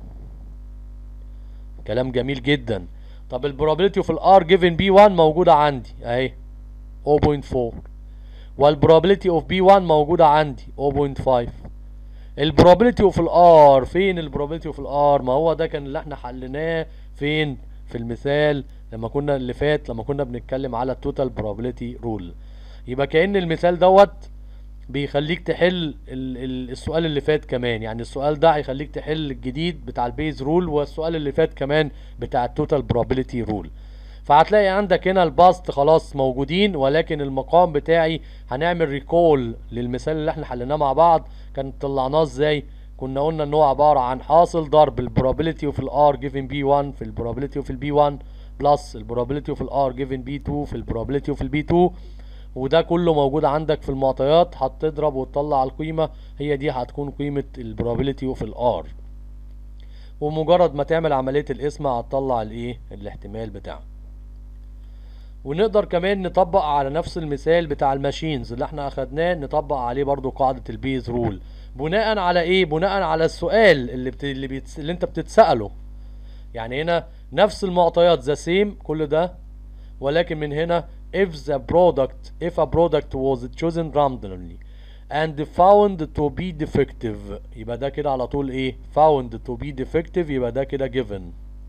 كلام جميل جدا طب ال probability of ال R given B1 موجودة عندي اهي 0.4 وال probability of B1 موجودة عندي 0.5 ال probability of ال R فين ال probability of ال R ما هو ده كان اللي احنا حليناه فين في المثال لما كنا اللي فات لما كنا بنتكلم على التوتال probability rule يبقى كأن المثال دوت بيخليك تحل ال ال السؤال اللي فات كمان يعني السؤال ده هيخليك تحل الجديد بتاع البيز رول والسؤال اللي فات كمان بتاع التوتال probability رول فهتلاقي عندك هنا الباست خلاص موجودين ولكن المقام بتاعي هنعمل ريكول للمثال اللي احنا حليناه مع بعض كان طلعناه ازاي كنا قلنا ان هو عبارة عن حاصل ضرب ال probability of ال R given B1 في ال probability of ال B1 بلس ال probability of ال R given B2 في ال probability of ال B2 وده كله موجود عندك في المعطيات هتضرب وتطلع القيمة هي دي هتكون قيمة ال probability of ال R ومجرد ما تعمل عملية القسمة هتطلع الايه الاحتمال بتاعه ونقدر كمان نطبق على نفس المثال بتاع الماشينز اللي احنا اخدناه نطبق عليه برضو قاعدة البيز رول بناء على ايه بناء على السؤال اللي بت... اللي, بيتس... اللي انت بتتسأله يعني هنا نفس المعطيات ذا سيم كل ده ولكن من هنا if the product if a product was chosen randomly and found to be defective يبقى ده كده على طول ايه found to be defective يبقى ده كده given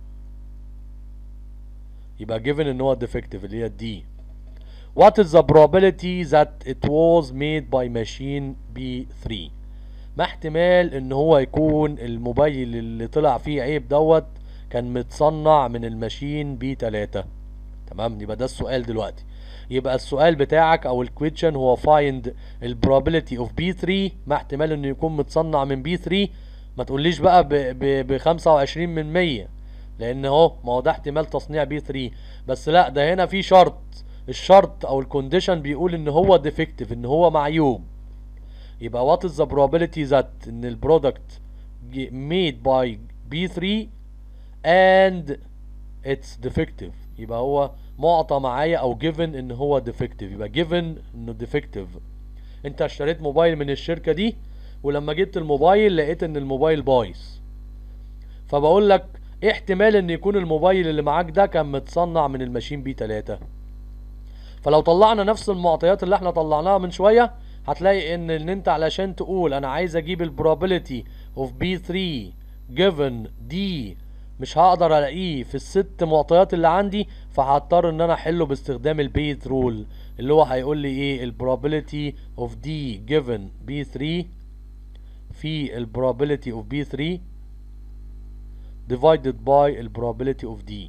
يبقى given ان هو defective اللي هي دي what is the probability that it was made by machine B3 ما احتمال ان هو يكون الموبايل اللي طلع فيه عيب دوت كان متصنع من الماشين B3 تمام يبقى ده السؤال دلوقتي يبقى السؤال بتاعك او الكويشن هو find ال probability of B3 ما احتمال انه يكون متصنع من B3 ما تقوليش بقى ب ب ب 25 من 100 لان اهو ما هو ده احتمال تصنيع بي 3 بس لا ده هنا في شرط الشرط او الكونديشن بيقول ان هو ديفكتيف ان هو معيوب يبقى what is the probability that ان البرودكت made by B3 and it's defective يبقى هو معطى معايا او given ان هو defective يبقى given انه defective انت اشتريت موبايل من الشركة دي ولما جبت الموبايل لقيت ان الموبايل بايظ فبقول لك ايه احتمال ان يكون الموبايل اللي معاك ده كان متصنع من الماشين بي 3 فلو طلعنا نفس المعطيات اللي احنا طلعناها من شوية هتلاقي ان ان انت علشان تقول انا عايز اجيب البروبابيلتي اوف بي 3 given دي مش هقدر الاقيه في الست معطيات اللي عندي فهضطر ان انا احله باستخدام البيت رول اللي هو هيقول لي ايه البروبابيلتي اوف دي given بي 3 في البروبابيلتي اوف بي 3 divided by البروبابيلتي اوف دي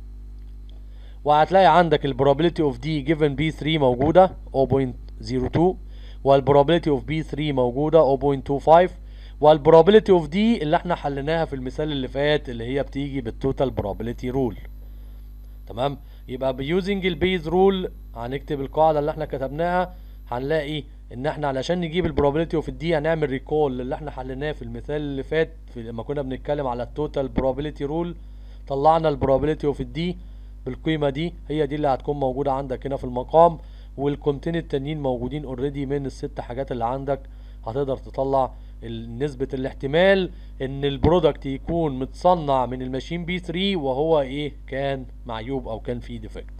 وهتلاقي عندك البروبابيلتي اوف دي given بي 3 موجودة 0.02 والبروبابيلتي اوف بي 3 موجودة 0.25 والبروبابيلتي اوف دي اللي احنا حليناها في المثال اللي فات اللي هي بتيجي بالتوتال بروبابيلتي رول تمام يبقى بيوزنج البيز رول هنكتب القاعدة اللي احنا كتبناها هنلاقي ان احنا علشان نجيب البروبابيلتي اوف الدي هنعمل ريكول اللي احنا حليناه في المثال اللي فات في لما كنا بنتكلم على التوتال بروبابيلتي رول طلعنا البروبابيلتي اوف الدي بالقيمة دي هي دي اللي هتكون موجودة عندك هنا في المقام والقيمتين التانيين موجودين اوريدي من الست حاجات اللي عندك هتقدر تطلع نسبة الاحتمال ان البرودكت يكون متصنع من الماشين بي 3 وهو ايه كان معيوب او كان فيه ديفكت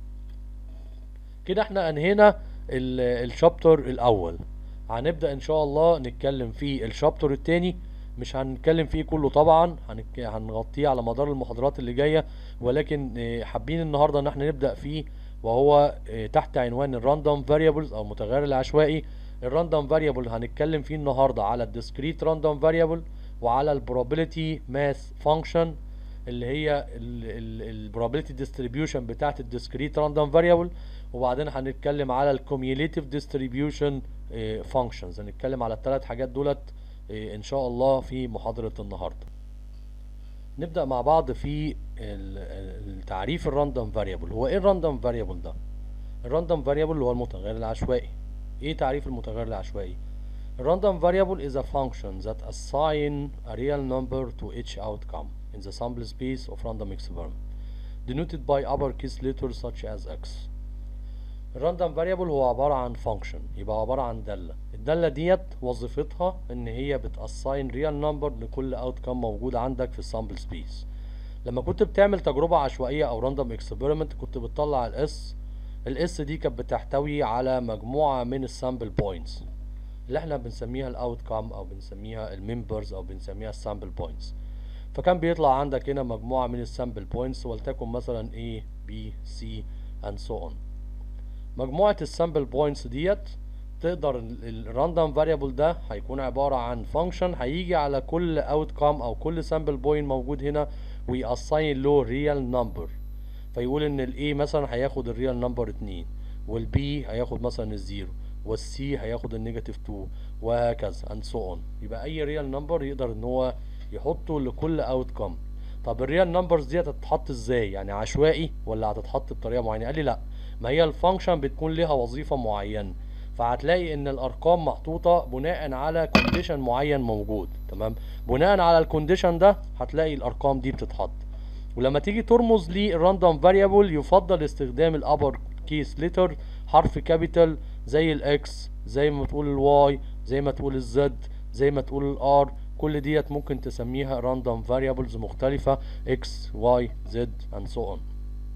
كده احنا انهينا الشابتر الاول هنبدأ ان شاء الله نتكلم في الشابتر التاني مش هنتكلم فيه كله طبعا هنك... هنغطيه على مدار المحاضرات اللي جاية ولكن اه حابين النهاردة ان احنا نبدأ فيه وهو اه تحت عنوان الراندوم فاريبلز او المتغير العشوائي الراندوم فاريبل هنتكلم فيه النهارده على الديسكريت راندوم فاريبل وعلى البروبابيلتي ماس فانكشن اللي هي البروبابيلتي ديستريبيوشن بتاعت الديسكريت راندوم فاريبل وبعدين هنتكلم على الكوميوليتيف ديستريبيوشن فانكشنز هنتكلم على الثلاث حاجات دولت اه ان شاء الله في محاضرة النهارده نبدأ مع بعض في التعريف الراندوم فاريبل هو ايه الراندوم فاريبل ده الراندوم فاريبل اللي هو المتغير العشوائي ايه تعريف المتغير العشوائي random variable is a function that assign a real number to each outcome in the sample space of random experiment denoted by uppercase letters such as x الراندوم فاريبل هو عبارة عن function يبقى عبارة عن دالة الدالة ديت وظيفتها ان هي بتاساين ريال نمبر لكل outcome موجود عندك في السامبل سبيس لما كنت بتعمل تجربة عشوائية او راندوم اكسبيرمنت كنت بتطلع الاس الاس دي كانت بتحتوي على مجموعة من السامبل بوينتس اللي احنا بنسميها الاوتكم او بنسميها الممبرز او بنسميها السامبل بوينتس فكان بيطلع عندك هنا مجموعة من السامبل بوينتس ولتكن مثلا A B C and so on مجموعة السامبل بوينتس ديت تقدر الراندوم فاريبل ده هيكون عبارة عن فانكشن هيجي على كل اوتكم او كل سامبل بوينت موجود هنا ويأساين له ريال نمبر فيقول ان الاي مثلا هياخد الريال نمبر 2 والبي هياخد مثلا الزيرو والسي هياخد النيجاتيف 2 وهكذا اند سو اون يبقى اي ريال نمبر يقدر ان هو يحطه لكل اوتكم طب الريال نمبرز دي هتتحط ازاي يعني عشوائي ولا هتتحط بطريقه معينه قال لي لا ما هي الفانكشن بتكون ليها وظيفه معينه فهتلاقي ان الارقام محطوطه بناء على كونديشن معين موجود تمام بناء على الكونديشن ده هتلاقي الارقام دي بتتحط ولما تيجي ترمز للراندوم فاريبل يفضل استخدام الابر كيس لتر حرف كابيتال زي الاكس زي ما تقول الواي زي ما تقول الزد زي ما تقول الار كل ديت ممكن تسميها راندوم فاريبلز مختلفة اكس واي زد اند سو اون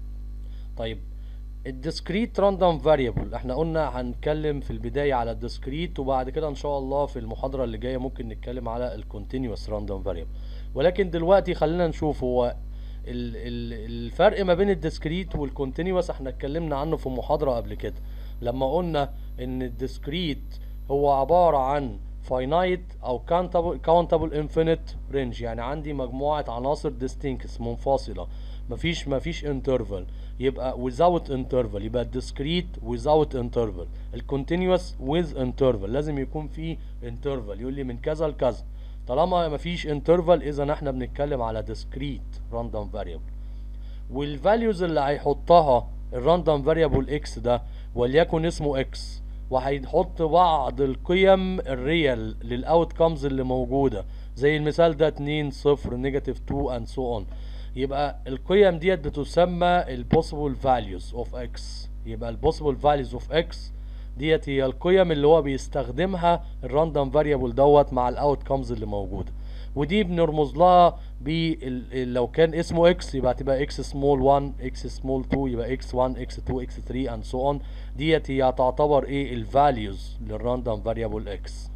طيب الديسكريت راندوم فاريبل احنا قلنا هنتكلم في البداية على الديسكريت وبعد كده ان شاء الله في المحاضرة اللي جاية ممكن نتكلم على الكونتينوس راندوم فاريبل ولكن دلوقتي خلينا نشوف هو ال ال الفرق ما بين الديسكريت والكونتينوس احنا اتكلمنا عنه في محاضرة قبل كده لما قلنا ان الديسكريت هو عبارة عن finite او countable countable infinite range يعني عندي مجموعة عناصر distinct منفصلة مفيش مفيش interval يبقى without interval يبقى discrete without interval الكونتينوس with interval لازم يكون في interval يقول لي من كذا لكذا طالما مفيش انترفال اذا احنا بنتكلم على discrete random variable والفاليوز اللي هيحطها الراندوم فاريبل اكس ده وليكن اسمه اكس وهيحط بعض القيم الريال للاوت كامز اللي موجوده زي المثال ده 2 0 نيجاتيف 2 اند سو اون يبقى القيم ديت بتسمى البوسيبل فاليوز اوف اكس يبقى البوسيبل فاليوز اوف اكس ديت هي القيم اللي هو بيستخدمها الراندوم فاريبل دوت مع الاوت كامز اللي موجوده ودي بنرمز لها ب لو كان اسمه اكس يبقى هتبقى اكس سمول 1 اكس سمول 2 يبقى اكس 1 اكس 2 اكس 3 اند سو اون ديت هي تعتبر ايه الفاليوز للراندوم فاريبل اكس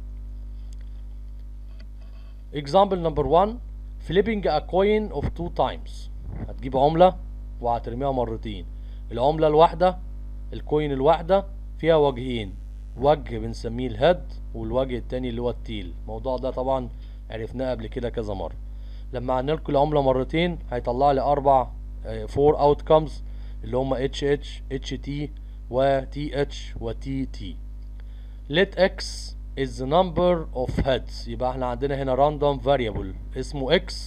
example number 1 flipping a coin of two times هتجيب عملة وهترميها مرتين العملة الواحدة الكوين الواحدة فيها وجهين وجه بنسميه الهيد والوجه التاني اللي هو التيل الموضوع ده طبعا عرفناه قبل كده كذا مرة لما هنلقي العملة مرتين هيطلع لي أربع فور اوتكمز اللي هما اتش اتش اتش تي و تي اتش و تي تي let x is the number of heads يبقى احنا عندنا هنا random variable اسمه x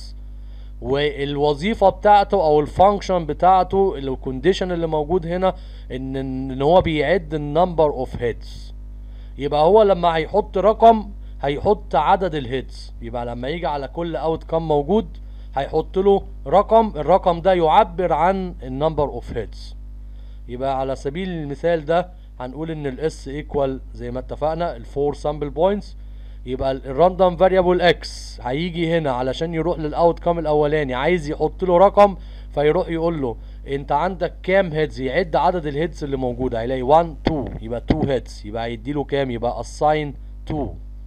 والوظيفة بتاعته او الفانكشن بتاعته الكونديشن اللي موجود هنا ان ان هو بيعد النمبر اوف هيدز يبقى هو لما هيحط رقم هيحط عدد الهيدز يبقى لما يجي على كل اوت كام موجود هيحط له رقم الرقم ده يعبر عن النمبر اوف هيدز يبقى على سبيل المثال ده هنقول ان الاس ايكوال زي ما اتفقنا الفور سامبل بوينتس يبقى الراندوم فاريبل اكس هيجي هنا علشان يروح للاوت كام الاولاني عايز يحط له رقم فيروح يقول له انت عندك كام هيدز يعد عدد الهيدز اللي موجوده هيلاقي 1 2 يبقى 2 هيدز يبقى هيدي له كام يبقى assign 2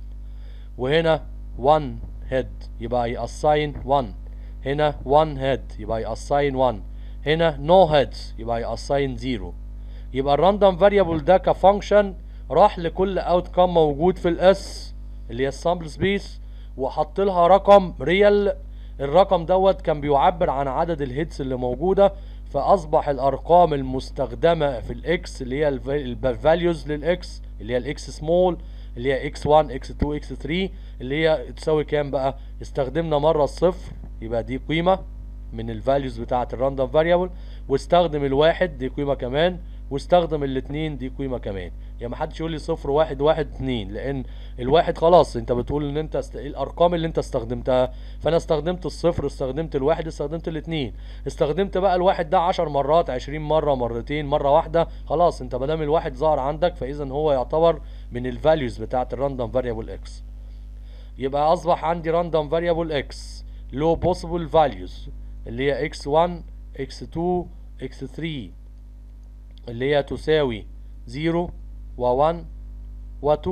وهنا 1 هيد يبقى ياساين 1 هنا 1 هيد يبقى ياساين 1 هنا نو هيدز يبقى ياساين 0 يبقى الراندوم فاريبل ده كفانكشن راح لكل اوت كام موجود في الاس اللي هي السامبل سبيس وحط لها رقم ريال الرقم دوت كان بيعبر عن عدد الهيتس اللي موجوده فاصبح الارقام المستخدمه في الاكس اللي هي الفاليوز للاكس اللي هي الاكس سمول اللي هي x1 x2 x3 اللي هي تساوي كام بقى استخدمنا مره الصفر يبقى دي قيمه من الفاليوز بتاعه الراندوم فاريبل واستخدم الواحد دي قيمه كمان واستخدم الاثنين دي قيمه كمان يعني ما حدش يقول لي صفر واحد واحد اتنين لان الواحد خلاص انت بتقول ان انت است... الارقام اللي انت استخدمتها فانا استخدمت الصفر استخدمت الواحد استخدمت الاثنين استخدمت بقى الواحد ده 10 مرات 20 مره مرتين مره واحده خلاص انت ما دام الواحد ظهر عندك فاذا هو يعتبر من الفاليوز بتاعه الراندوم فاريبل اكس يبقى اصبح عندي راندوم فاريبل اكس له possible values اللي هي x1 x2 x3 اللي هي تساوي 0 و1 و2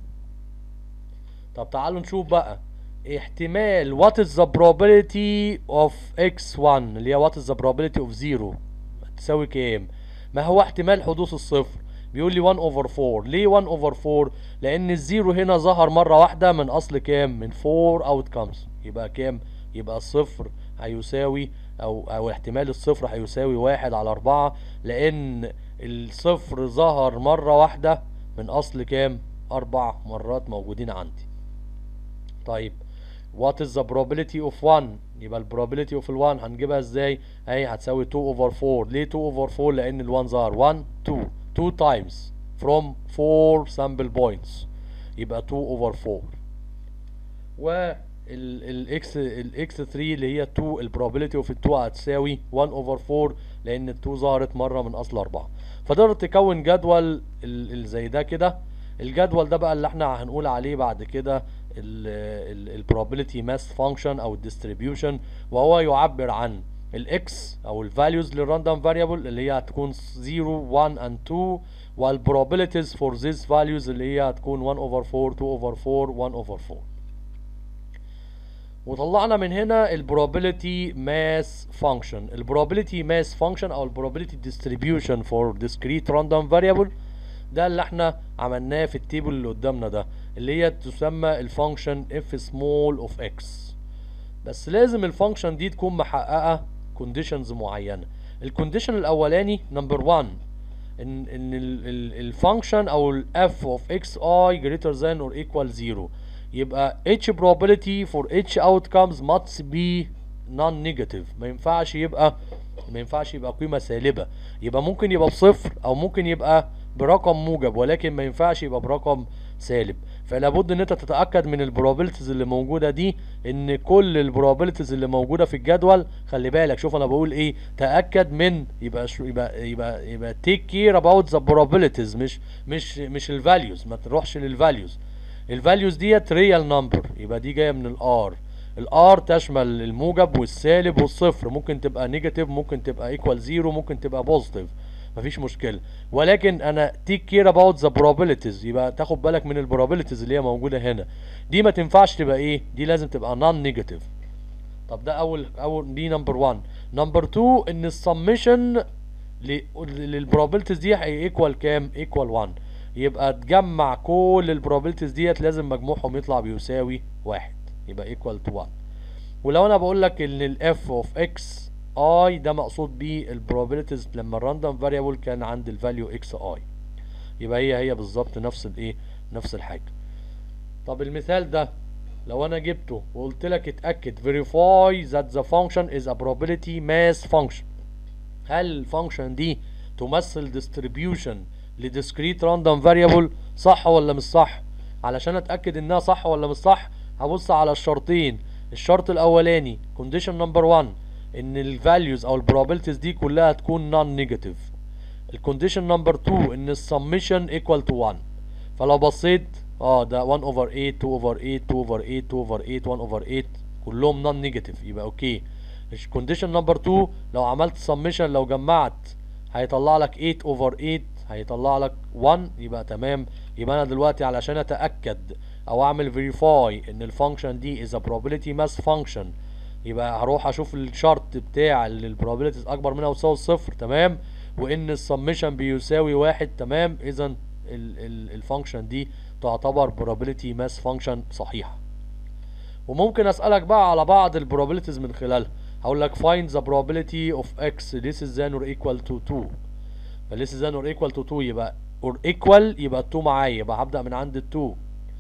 طب تعالوا نشوف بقى احتمال what is the probability of x1 اللي هي what is the probability of 0 تساوي كام ما هو احتمال حدوث الصفر بيقول لي 1 over 4 ليه 1 over 4 لان الزيرو هنا ظهر مره واحده من اصل كام من 4 outcomes يبقى كام يبقى الصفر هيساوي او او احتمال الصفر هيساوي واحد على أربعة لان الصفر ظهر مرة واحدة من اصل كام اربع مرات موجودين عندي طيب what is the probability of 1 يبقى ال probability of ال 1 هنجيبها ازاي اهي هتساوي 2 over 4 ليه 2 over 4 لان ال 1 ظهر 1 2 2 times from 4 sample points يبقى 2 over 4 و الاكس الاكس 3 اللي هي 2 البروبابيلتي اوف ال 2 هتساوي 1 اوفر 4 لان ال 2 ظهرت مره من اصل 4 فتقدر تكون جدول ال- زي ده كده الجدول ده بقى اللي احنا هنقول عليه بعد كده البروبابيلتي ماس فانكشن او الديستريبيوشن وهو يعبر عن الاكس او الفاليوز للراندوم فاريبل اللي هي هتكون 0 1 and 2 والبروبابيلتيز فور these values اللي هي هتكون 1 over 4 2 over 4 1 over 4 وطلعنا من هنا ال probability mass function ال probability mass function او ال probability distribution for discrete random variable ده اللي احنا عملناه في التيبل اللي قدامنا ده اللي هي تسمى الفانكشن f small of x بس لازم الفانكشن دي تكون محققة conditions معينة الكونديشن الاولاني نمبر 1 ان ان الفانكشن او ال f of xi greater than or equal 0 يبقى each probability for each outcomes must be non-negative ما ينفعش يبقى ما ينفعش يبقى قيمة سالبة يبقى ممكن يبقى بصفر او ممكن يبقى برقم موجب ولكن ما ينفعش يبقى برقم سالب فلا بد ان انت تتاكد من البروبابيلتيز اللي موجوده دي ان كل البروبابيلتيز اللي موجوده في الجدول خلي بالك شوف انا بقول ايه تاكد من يبقى شو يبقى يبقى يبقى تيك كير اباوت ذا probabilities مش مش مش الفاليوز ما تروحش للفاليوز الفاليوز ديت ريال نمبر يبقى دي جايه من الار الار تشمل الموجب والسالب والصفر ممكن تبقى نيجاتيف ممكن تبقى ايكوال زيرو ممكن تبقى بوزيتيف مفيش مشكله ولكن انا تيك كير اباوت ذا probabilities يبقى تاخد بالك من البروبابيلتيز اللي هي موجوده هنا دي ما تنفعش تبقى ايه دي لازم تبقى نون نيجاتيف طب ده اول اول دي نمبر 1 نمبر 2 ان السمشن للبروبابيلتيز دي هيكوال كام ايكوال 1 يبقى تجمع كل البروبابيلتيز ديت لازم مجموعهم يطلع بيساوي واحد يبقى ايكوال تو 1 ولو انا بقول لك ان الاف اوف اكس اي ده مقصود بيه البروبابيلتيز لما الراندوم فاريبل كان عند الفاليو اكس اي يبقى هي هي بالظبط نفس الايه نفس الحاجه طب المثال ده لو انا جبته وقلت لك اتاكد verify that the function is a probability mass function هل الفانكشن دي تمثل distribution لديسكريت راندوم فاريبل صح ولا مش صح علشان اتاكد انها صح ولا مش صح هبص على الشرطين الشرط الاولاني condition number 1 ان الفاليوز او البروبابيلتيز دي كلها تكون نون نيجاتيف الكونديشن نمبر 2 ان السمشن ايكوال تو 1 فلو بصيت اه ده 1 اوفر 8 2 اوفر 8 2 اوفر 8 2 اوفر 8 1 اوفر 8 كلهم نون نيجاتيف يبقى اوكي الكونديشن نمبر 2 لو عملت سمشن لو جمعت هيطلع لك 8 اوفر 8 هيطلع لك 1 يبقى تمام يبقى انا دلوقتي علشان اتاكد او اعمل فيريفاي ان الفانكشن دي از probability mass function يبقى هروح اشوف الشرط بتاع اللي البروبابيلتيز اكبر منها وتساوي الصفر تمام وان السمشن بيساوي واحد تمام اذا الفانكشن دي تعتبر probability mass function صحيحه وممكن اسالك بقى على بعض البروبابيلتيز من خلالها هقول لك find the probability of x this is than or equal to 2 فليس than or equal to 2 يبقى or equal يبقى 2 معايا يبقى هبدا من عند ال 2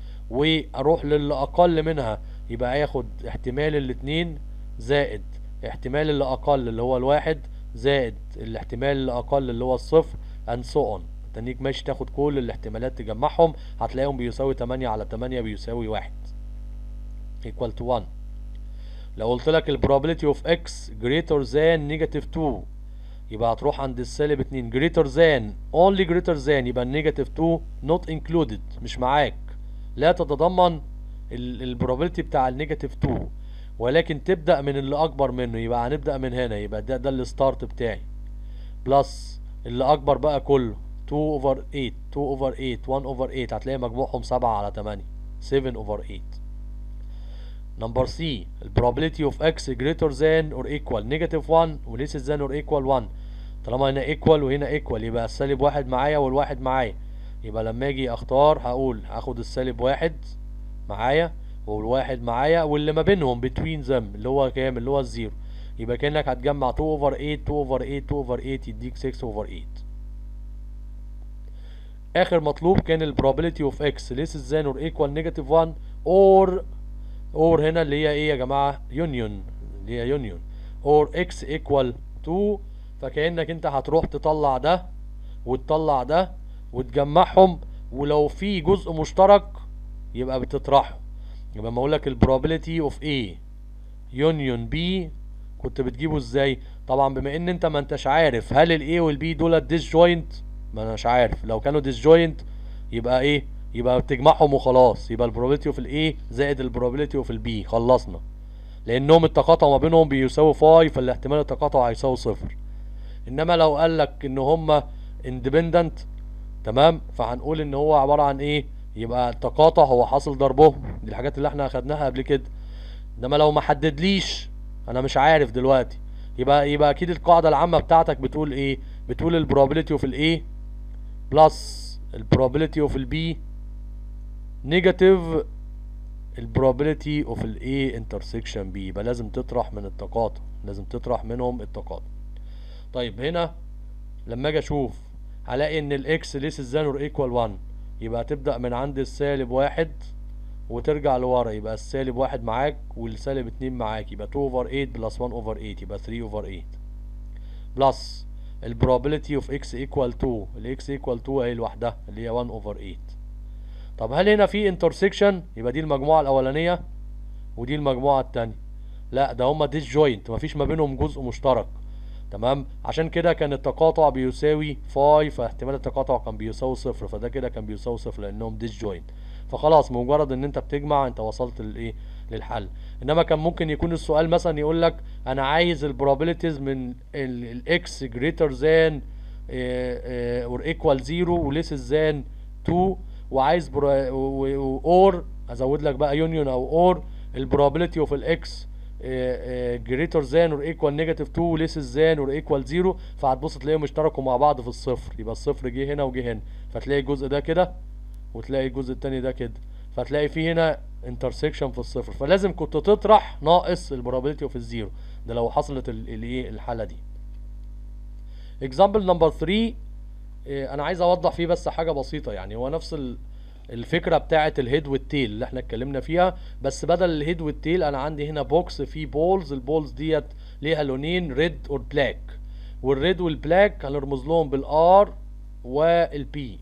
واروح للي اقل منها يبقى هياخد احتمال الاتنين زائد احتمال اللي اقل اللي هو الواحد زائد الاحتمال اللي اقل اللي هو الصفر and so on تنيك ماشي تاخد كل الاحتمالات تجمعهم هتلاقيهم بيساوي 8 على 8 بيساوي 1 equal to 1 لو قلت لك ال probability of x greater than negative 2 يبقى هتروح عند السالب 2 greater than only greater than يبقى negative 2 not included مش معاك لا تتضمن ال probability بتاع النيجاتيف 2 ولكن تبدأ من اللي أكبر منه يبقى هنبدأ من هنا يبقى ده ده الستارت بتاعي بلس اللي أكبر بقى كله 2 over 8 2 over 8 1 over 8 هتلاقي مجموعهم 7 على 8 7 over 8 نمبر سي probability of x greater than or equal negative 1 و less than or equal 1 طالما هنا equal وهنا equal يبقى السالب واحد معايا والواحد معايا يبقى لما اجي اختار هقول هاخد السالب واحد معايا والواحد معايا واللي ما بينهم between them اللي هو كام اللي هو الزيرو يبقى كانك هتجمع 2 over 8 2 over 8 2 over 8 يديك 6 over 8 اخر مطلوب كان ال probability of x less than or equal negative 1 or or هنا اللي هي ايه يا جماعه union اللي هي union or x equal 2 فكانك انت هتروح تطلع ده وتطلع ده وتجمعهم ولو في جزء مشترك يبقى بتطرحه يبقى ما اقول لك probability of A union B كنت بتجيبه ازاي طبعا بما ان انت ما انتش عارف هل ال A وال B دول disjoint ما اناش عارف لو كانوا disjoint يبقى ايه يبقى بتجمعهم وخلاص يبقى probability of ال A زائد probability of ال B خلصنا لانهم التقاطع ما بينهم بيساوي فاي فالاحتمال التقاطع هيساوي صفر انما لو قال لك ان هما independent تمام فهنقول ان هو عباره عن ايه يبقى التقاطع هو حاصل ضربهم دي الحاجات اللي احنا اخدناها قبل كده انما لو ما حددليش انا مش عارف دلوقتي يبقى يبقى اكيد القاعده العامه بتاعتك بتقول ايه بتقول البروبابيلتي اوف الايه بلس البروبابيلتي اوف البي نيجاتيف البروبابيلتي اوف الايه انترسكشن بي يبقى لازم تطرح من التقاطع لازم تطرح منهم التقاطع طيب هنا لما اجي اشوف هلاقي ان الاكس ليس ذان اور ايكوال 1 يبقى تبدأ من عند السالب واحد وترجع لورا يبقى السالب واحد معاك والسالب اتنين معاك يبقى 2 over 8 plus 1 over 8 يبقى 3 over 8 بلس ال probability of x equal 2 ال x equal 2 اهي لوحدها اللي هي 1 over 8 طب هل هنا في intersection يبقى دي المجموعة الأولانية ودي المجموعة التانية لا ده هما disjoint مفيش ما بينهم جزء مشترك تمام عشان كده كان التقاطع بيساوي فاي فاحتمال التقاطع كان بيساوي صفر فده كده كان بيساوي صفر لانهم disjoint فخلاص مجرد ان انت بتجمع انت وصلت للايه للحل انما كان ممكن يكون السؤال مثلا يقول لك انا عايز البروبابيلتيز من الاكس greater than اور equal 0 وليس than 2 وعايز اور ازود لك بقى يونيون او اور البروبابيلتي اوف الاكس greater than or equal negative 2 less than or equal 0 فهتبص تلاقيهم اشتركوا مع بعض في الصفر يبقى الصفر جه هنا وجه هنا فتلاقي الجزء ده كده وتلاقي الجزء التاني ده كده فتلاقي في هنا intersection في الصفر فلازم كنت تطرح ناقص البروبابيلتي اوف الزيرو ده لو حصلت الايه الحاله دي example number 3 انا عايز اوضح فيه بس حاجه بسيطه يعني هو نفس ال الفكره بتاعه الهيد والتيل اللي احنا اتكلمنا فيها بس بدل الهيد والتيل انا عندي هنا بوكس فيه بولز البولز ديت ليها لونين ريد اور بلاك والريد والبلاك هنرمز لهم بالار والبي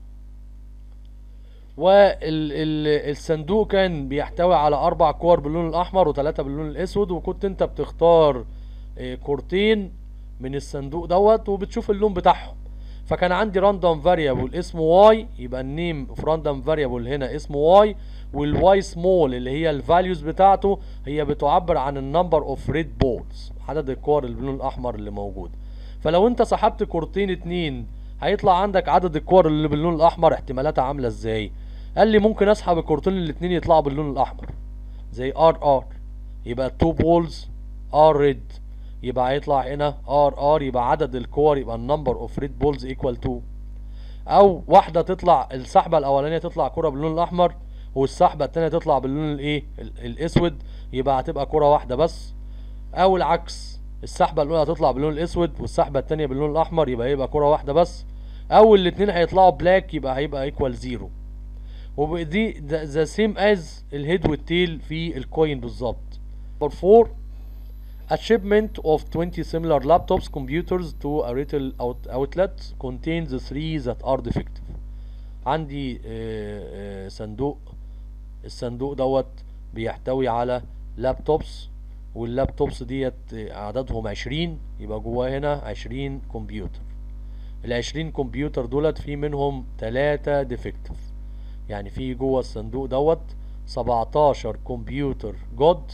والصندوق كان بيحتوي على اربع كور باللون الاحمر وثلاثه باللون الاسود وكنت انت بتختار كورتين من الصندوق دوت وبتشوف اللون بتاعهم فكان عندي راندوم فاريبل اسمه واي يبقى النيم اوف راندوم فاريبل هنا اسمه واي والواي سمول اللي هي الفاليوز بتاعته هي بتعبر عن النمبر اوف ريد بولز عدد الكور اللي باللون الاحمر اللي موجود فلو انت سحبت كورتين اتنين هيطلع عندك عدد الكور اللي باللون الاحمر احتمالاتها عامله ازاي قال لي ممكن اسحب الكورتين الاتنين يطلعوا باللون الاحمر زي ار ار يبقى 2 بولز ار ريد يبقى هيطلع هنا ار ار يبقى عدد الكور يبقى النمبر اوف ريد بولز ايكوال 2 او واحده تطلع السحبه الاولانيه تطلع كره باللون الاحمر والسحبه الثانيه تطلع باللون الايه الاسود يبقى هتبقى كره واحده بس او العكس السحبه الاولى هتطلع باللون الاسود والسحبه الثانيه باللون الاحمر يبقى هيبقى كره واحده بس او الاثنين هيطلعوا بلاك يبقى هيبقى ايكوال زيرو ودي ذا سيم از الهيد والتيل في الكوين بالظبط 4 A shipment of 20 similar laptops computers to a retail out outlet contains the three that are defective. عندي آه، آه، صندوق الصندوق دوت بيحتوي على لابتوبس واللابتوبس ديت آه، عددهم 20 يبقى جواه هنا 20 كمبيوتر ال 20 كمبيوتر دولت في منهم 3 ديفكتيف يعني في جوه الصندوق دوت 17 كمبيوتر جود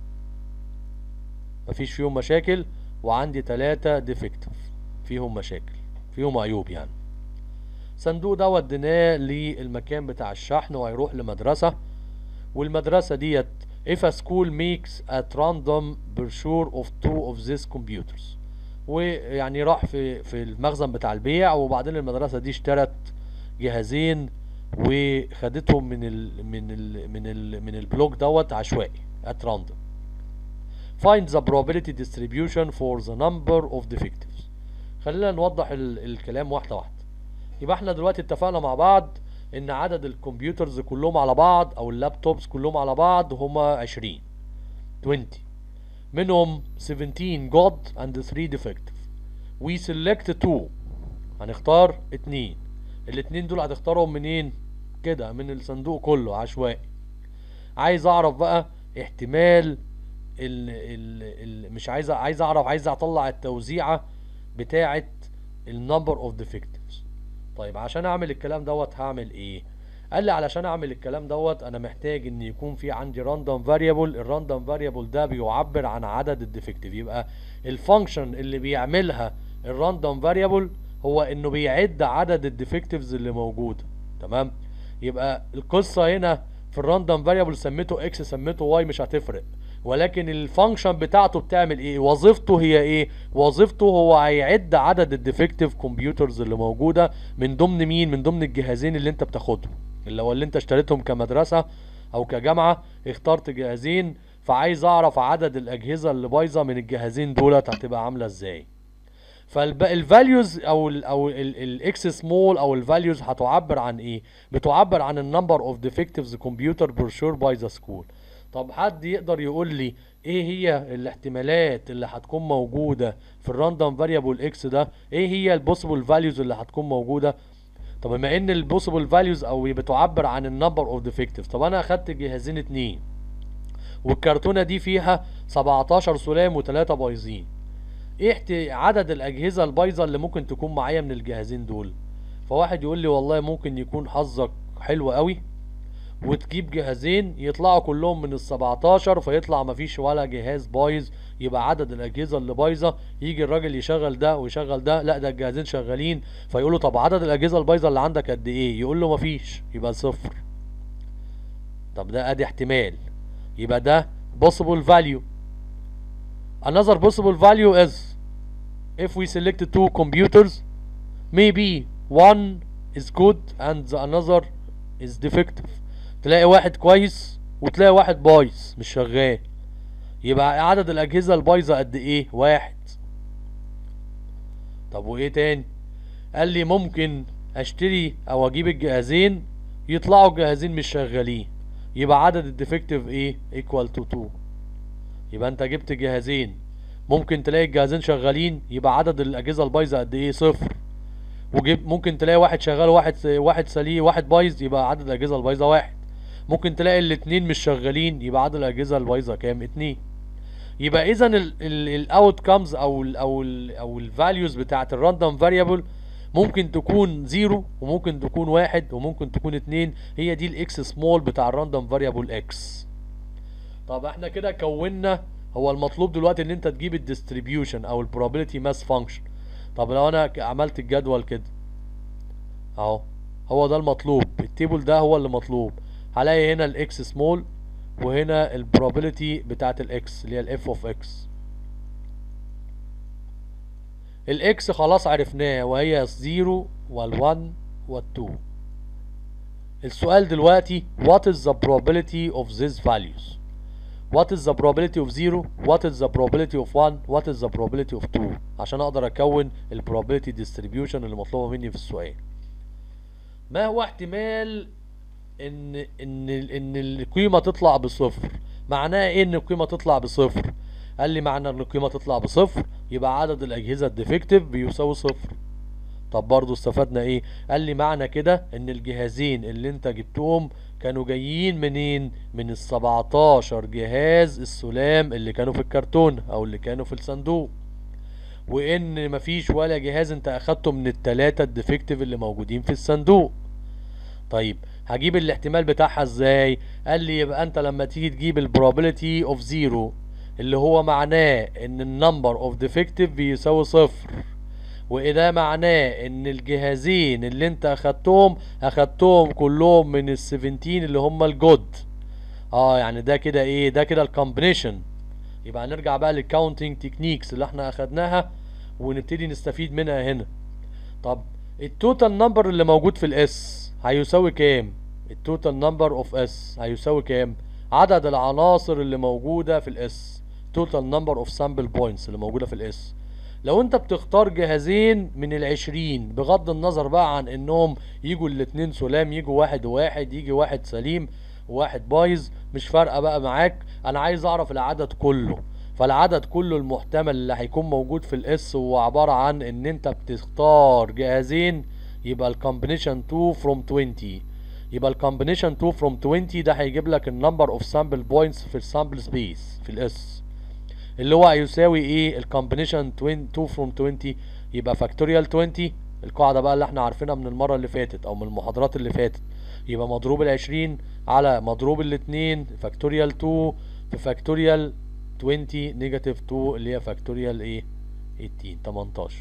مفيش فيهم مشاكل وعندي تلاتة ديفكتيف فيهم مشاكل فيهم عيوب يعني صندوق ده وديناه للمكان بتاع الشحن وهيروح لمدرسة والمدرسة ديت if a school makes at random brochure of two of these computers ويعني راح في في المخزن بتاع البيع وبعدين المدرسة دي اشترت جهازين وخدتهم من ال من ال من ال من البلوك دوت عشوائي at random find the probability distribution for the number of defectives خلينا نوضح ال الكلام واحدة واحدة يبقى احنا دلوقتي اتفقنا مع بعض ان عدد الكمبيوترز كلهم على بعض او اللابتوبس كلهم على بعض هما 20 20 منهم 17 good and 3 defective we select 2 هنختار اتنين الاتنين دول هتختارهم منين كده من الصندوق كله عشوائي عايز اعرف بقى احتمال ال ال ال مش عايز عايز اعرف عايز اطلع التوزيعه بتاعه النمبر اوف ديفكتيفز طيب عشان اعمل الكلام دوت هعمل ايه قال لي علشان اعمل الكلام دوت انا محتاج ان يكون في عندي راندوم فاريبل الراندوم فاريبل ده بيعبر عن عدد الديفكتيف يبقى الفانكشن اللي بيعملها الراندوم فاريبل هو انه بيعد عدد الديفكتيفز اللي موجوده تمام يبقى القصه هنا في الراندوم فاريبل سميته اكس سميته واي مش هتفرق ولكن الفانكشن بتاعته بتعمل ايه وظيفته هي ايه وظيفته هو هيعد عدد الديفكتيف كمبيوترز اللي موجوده من ضمن مين من ضمن الجهازين اللي انت بتاخدهم اللي هو اللي انت اشتريتهم كمدرسه او كجامعه اخترت جهازين فعايز اعرف عدد الاجهزه اللي بايظه من الجهازين دولت هتبقى عامله ازاي فالفاليوز او ال او الاكس سمول او الفاليوز هتعبر عن ايه بتعبر عن النمبر اوف ديفكتيفز كمبيوتر بروشور باي ذا سكول طب حد يقدر يقول لي ايه هي الاحتمالات اللي هتكون موجوده في الراندوم فاريبل اكس ده ايه هي البوسيبل فاليوز اللي هتكون موجوده طب بما ان البوسيبل فاليوز او بتعبر عن النمبر اوف ديفكتيف طب انا اخدت جهازين اتنين والكرتونه دي فيها 17 سلام وثلاثه بايظين ايه احت- عدد الاجهزه البايظه اللي ممكن تكون معايا من الجهازين دول فواحد يقول لي والله ممكن يكون حظك حلو قوي وتجيب جهازين يطلعوا كلهم من ال 17 فيطلع مفيش ولا جهاز بايظ يبقى عدد الاجهزه اللي بايظه يجي الراجل يشغل ده ويشغل ده لا ده الجهازين شغالين فيقول له طب عدد الاجهزه البايظه اللي عندك قد ايه يقول له مفيش يبقى صفر طب ده ادي احتمال يبقى ده possible value another possible value is if we select two computers maybe one is good and the another is defective تلاقي واحد كويس وتلاقي واحد بايظ مش شغال يبقى عدد الاجهزه البايظه قد ايه واحد طب وايه تاني قال لي ممكن اشتري او اجيب الجهازين يطلعوا الجهازين مش شغالين يبقى عدد الديفكتيف ايه equal to 2 يبقى انت جبت جهازين ممكن تلاقي الجهازين شغالين يبقى عدد الاجهزه البايظه قد ايه صفر وجيب ممكن تلاقي واحد شغال واحد واحد سليم واحد بايظ يبقى عدد الاجهزه البايظه واحد ممكن تلاقي الاتنين مش شغالين يبقى عدد الاجهزه البايظه كام اتنين يبقى اذا الاوت كامز او ال او ال او الفاليوز بتاعت الراندوم فاريبل ممكن تكون زيرو وممكن تكون واحد وممكن تكون اتنين هي دي الاكس سمول بتاع الراندوم فاريبل اكس طب احنا كده كونا هو المطلوب دلوقتي ان انت تجيب الديستريبيوشن او البروبابيلتي ماس فانكشن طب لو انا ك- عملت الجدول كده اهو هو ده المطلوب التيبل ده هو اللي مطلوب هلاقي هنا الاكس سمول وهنا البروبابيلتي بتاعت الاكس اللي هي الاف اوف اكس الاكس خلاص عرفناه وهي الزيرو والوان والتو السؤال دلوقتي what is the probability of these values what is the probability of 0 what is the probability of 1 what is the probability of 2 عشان اقدر اكون ال probability distribution اللي مطلوبه مني في السؤال ما هو احتمال ان ان ان القيمه تطلع بصفر معناها ايه ان القيمه تطلع بصفر قال لي معنى ان القيمه تطلع بصفر يبقى عدد الاجهزه الديفكتيف بيساوي صفر طب برضو استفدنا ايه قال لي معنى كده ان الجهازين اللي انت جبتهم كانوا جايين منين من ال 17 جهاز السلام اللي كانوا في الكرتون او اللي كانوا في الصندوق وان مفيش ولا جهاز انت اخدته من التلاتة الديفكتيف اللي موجودين في الصندوق طيب هجيب الاحتمال بتاعها ازاي قال لي يبقى انت لما تيجي تجيب البروبابيلتي اوف زيرو اللي هو معناه ان النمبر اوف ديفكتيف بيساوي صفر وده معناه ان الجهازين اللي انت اخدتهم اخدتهم كلهم من ال 17 اللي هم الجود اه يعني ده كده ايه ده كده الكومبينيشن يبقى هنرجع بقى للكاونتنج تكنيكس اللي احنا اخدناها ونبتدي نستفيد منها هنا طب التوتال نمبر اللي موجود في الاس هيساوي كام التوتال نمبر اوف اس هيساوي كام عدد العناصر اللي موجوده في الاس توتال نمبر اوف سامبل بوينتس اللي موجوده في الاس لو انت بتختار جهازين من العشرين بغض النظر بقى عن انهم يجوا الاتنين سلام يجوا واحد وواحد يجي واحد سليم وواحد بايظ مش فارقه بقى معاك انا عايز اعرف العدد كله فالعدد كله المحتمل اللي هيكون موجود في الاس هو عباره عن ان انت بتختار جهازين يبقى الكومبينيشن 2 from 20 يبقى الكومبينيشن 2 from 20 ده هيجيب لك النمبر اوف سامبل بوينتس في السامبل سبيس في الاس اللي هو هيساوي ايه الكومبينيشن 2 from 20 يبقى فاكتوريال 20 القاعده بقى اللي احنا عارفينها من المره اللي فاتت او من المحاضرات اللي فاتت يبقى مضروب ال 20 على مضروب الاتنين فاكتوريال 2 في فاكتوريال 20 نيجاتيف 2 اللي هي فاكتوريال ايه 18 18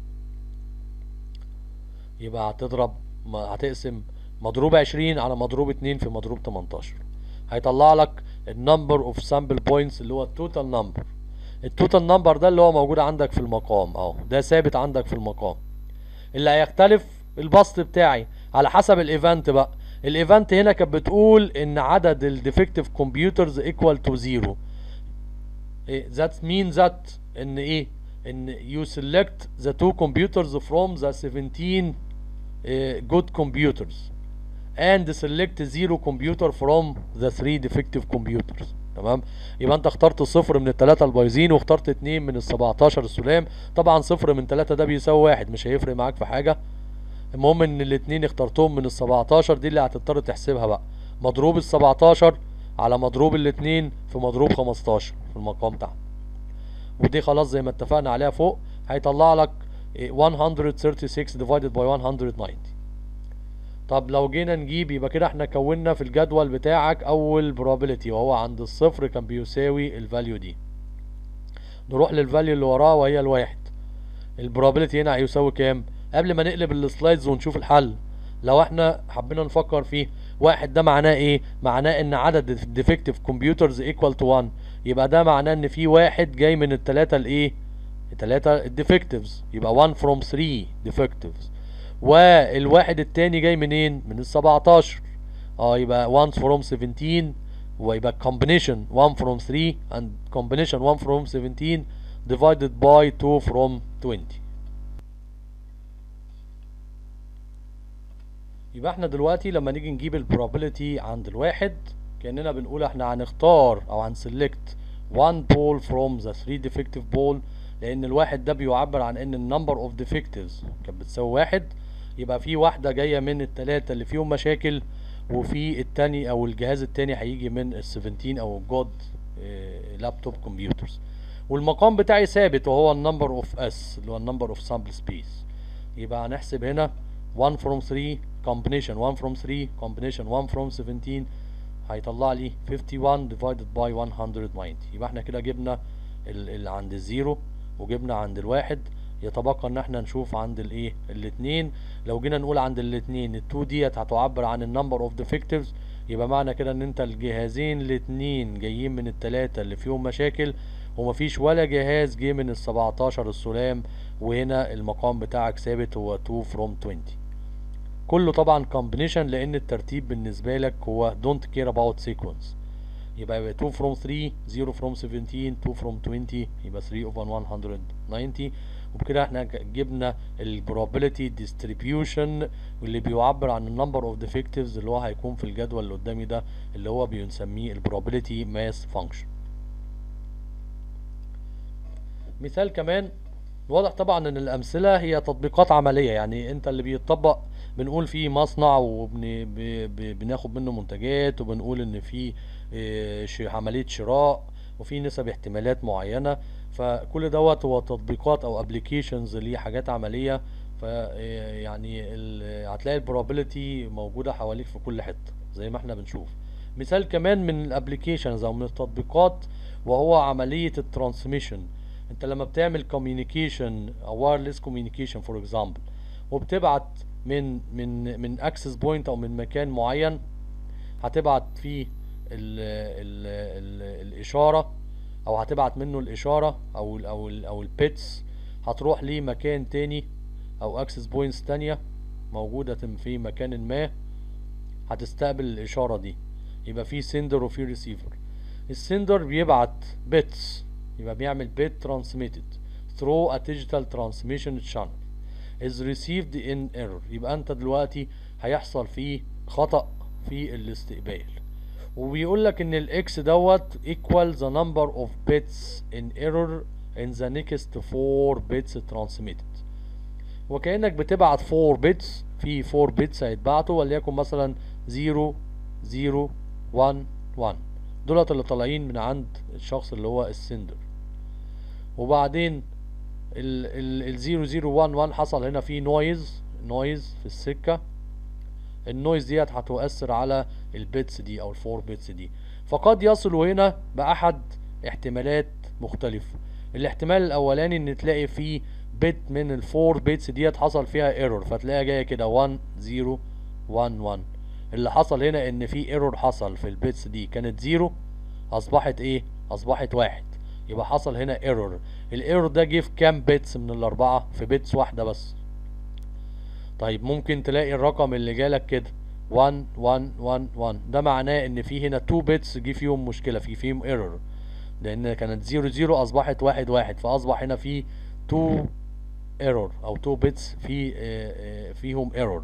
يبقى هتضرب ما هتقسم مضروب 20 على مضروب 2 في مضروب 18 هيطلع لك النمبر اوف سامبل بوينتس اللي هو التوتال نمبر التوتال نمبر ده اللي هو موجود عندك في المقام اهو ده ثابت عندك في المقام اللي هيختلف البسط بتاعي على حسب الايفنت بقى الايفنت هنا كانت بتقول ان عدد الديفكتيف كمبيوترز ايكوال تو زيرو ذات مين ذات ان ايه ان you select the two computers from the 17 uh, good computers and select zero computer from the three defective computers تمام يبقى انت اخترت صفر من الثلاثة البايظين واخترت اتنين من ال 17 السلام طبعا صفر من ثلاثة ده بيساوي واحد مش هيفرق معاك في حاجة المهم ان الاتنين اخترتهم من ال 17 دي اللي هتضطر تحسبها بقى مضروب ال 17 على مضروب الاتنين في مضروب 15 في المقام بتاعنا ودي خلاص زي ما اتفقنا عليها فوق هيطلع لك إيه 136 divided by 190 طب لو جينا نجيب يبقى كده احنا كونا في الجدول بتاعك اول probability وهو عند الصفر كان بيساوي الفاليو دي نروح للفاليو اللي وراها وهي الواحد البروبابيلتي هنا هيساوي كام قبل ما نقلب السلايدز ونشوف الحل لو احنا حبينا نفكر فيه واحد ده معناه ايه معناه ان عدد الديفكتيف كمبيوترز ايكوال تو 1 يبقى ده معناه ان في واحد جاي من التلاتة الايه التلاتة الديفكتيفز يبقى 1 from 3 defectives والواحد التاني جاي منين من ال 17 اه يبقى 1 from 17 ويبقى combination 1 from 3 and combination 1 from 17 divided by 2 from 20 يبقى احنا دلوقتي لما نيجي نجيب البروبابيلتي عند الواحد كأننا بنقول احنا هنختار او هنسلكت one ball from the three defective ball لان الواحد ده بيعبر عن ان النمبر اوف defectives كانت بتساوي واحد يبقى في واحدة جاية من التلاتة اللي فيهم مشاكل وفي التاني او الجهاز التاني هيجي من ال 17 او الجود لابتوب كمبيوترز والمقام بتاعي ثابت وهو النمبر اوف اس اللي هو النمبر اوف سامبل سبيس يبقى هنحسب هنا 1 from 3 combination 1 from 3 combination 1 from 17 هيطلع لي 51 divided by 190 يبقى احنا كده جبنا اللي عند الزيرو وجبنا عند الواحد يتبقى ان احنا نشوف عند الايه الاتنين لو جينا نقول عند الاتنين التو ديت هتعبر عن النمبر اوف ديفكتيفز يبقى معنى كده ان انت الجهازين الاتنين جايين من التلاتة اللي فيهم مشاكل ومفيش ولا جهاز جه من ال 17 السلام وهنا المقام بتاعك ثابت هو 2 from 20 كله طبعا combination لان الترتيب بالنسبة لك هو don't care about sequence يبقى يبقى 2 from 3 0 from 17 2 from 20 يبقى 3 over 190 وبكده احنا جبنا ال probability distribution واللي بيعبر عن ال number of defectives اللي هو هيكون في الجدول اللي قدامي ده اللي هو بنسميه ال probability mass function مثال كمان واضح طبعا ان الامثله هي تطبيقات عمليه يعني انت اللي بيتطبق بنقول في مصنع وبناخد منه منتجات وبنقول ان في اه ش- عمليه شراء وفي نسب احتمالات معينه فكل دوت هو تطبيقات او ابلكيشنز لحاجات عمليه ف يعني ال- هتلاقي البروبابيلتي موجوده حواليك في كل حته زي ما احنا بنشوف مثال كمان من الابلكيشنز او من التطبيقات وهو عمليه الترانسميشن انت لما بتعمل communication او wireless communication for example وبتبعت من من من access point او من مكان معين هتبعت فيه ال ال ال الاشاره او هتبعت منه الاشاره او ال او ال او البيتس هتروح لمكان تاني او access points تانية موجودة في مكان ما هتستقبل الاشاره دي يبقى في sender وفي receiver السندر بيبعت bits يبقى بيعمل bit transmitted through a digital transmission channel is received in error يبقى انت دلوقتي هيحصل فيه خطأ في الاستقبال وبيقول لك ان الاكس دوت equal the number of bits in error in the next 4 bits transmitted وكأنك بتبعت 4 bits في 4 bits هيتبعتوا وليكن مثلا 0 0 1 1 دولت اللي طالعين من عند الشخص اللي هو السندر وبعدين ال ال ال 0011 حصل هنا في نويز نويز في السكة النويز ديت هتؤثر على البيتس دي او الفور بيتس دي فقد يصلوا هنا بأحد احتمالات مختلفة الاحتمال الاولاني ان تلاقي في بيت من الفور بيتس ديت حصل فيها ايرور فتلاقيها جايه كده 1 0 1 1 اللي حصل هنا ان في ايرور حصل في البيتس دي كانت زيرو اصبحت ايه اصبحت واحد يبقى حصل هنا ايرور الايرور ده جه في كام بيتس من الاربعه في بيتس واحده بس طيب ممكن تلاقي الرقم اللي جالك كده 1 1 1 1 ده معناه ان في هنا 2 بيتس جه فيهم مشكله في فيهم ايرور لان كانت 0 0 اصبحت 1 1 فاصبح هنا في 2 ايرور او 2 بيتس في آه، آه، فيهم ايرور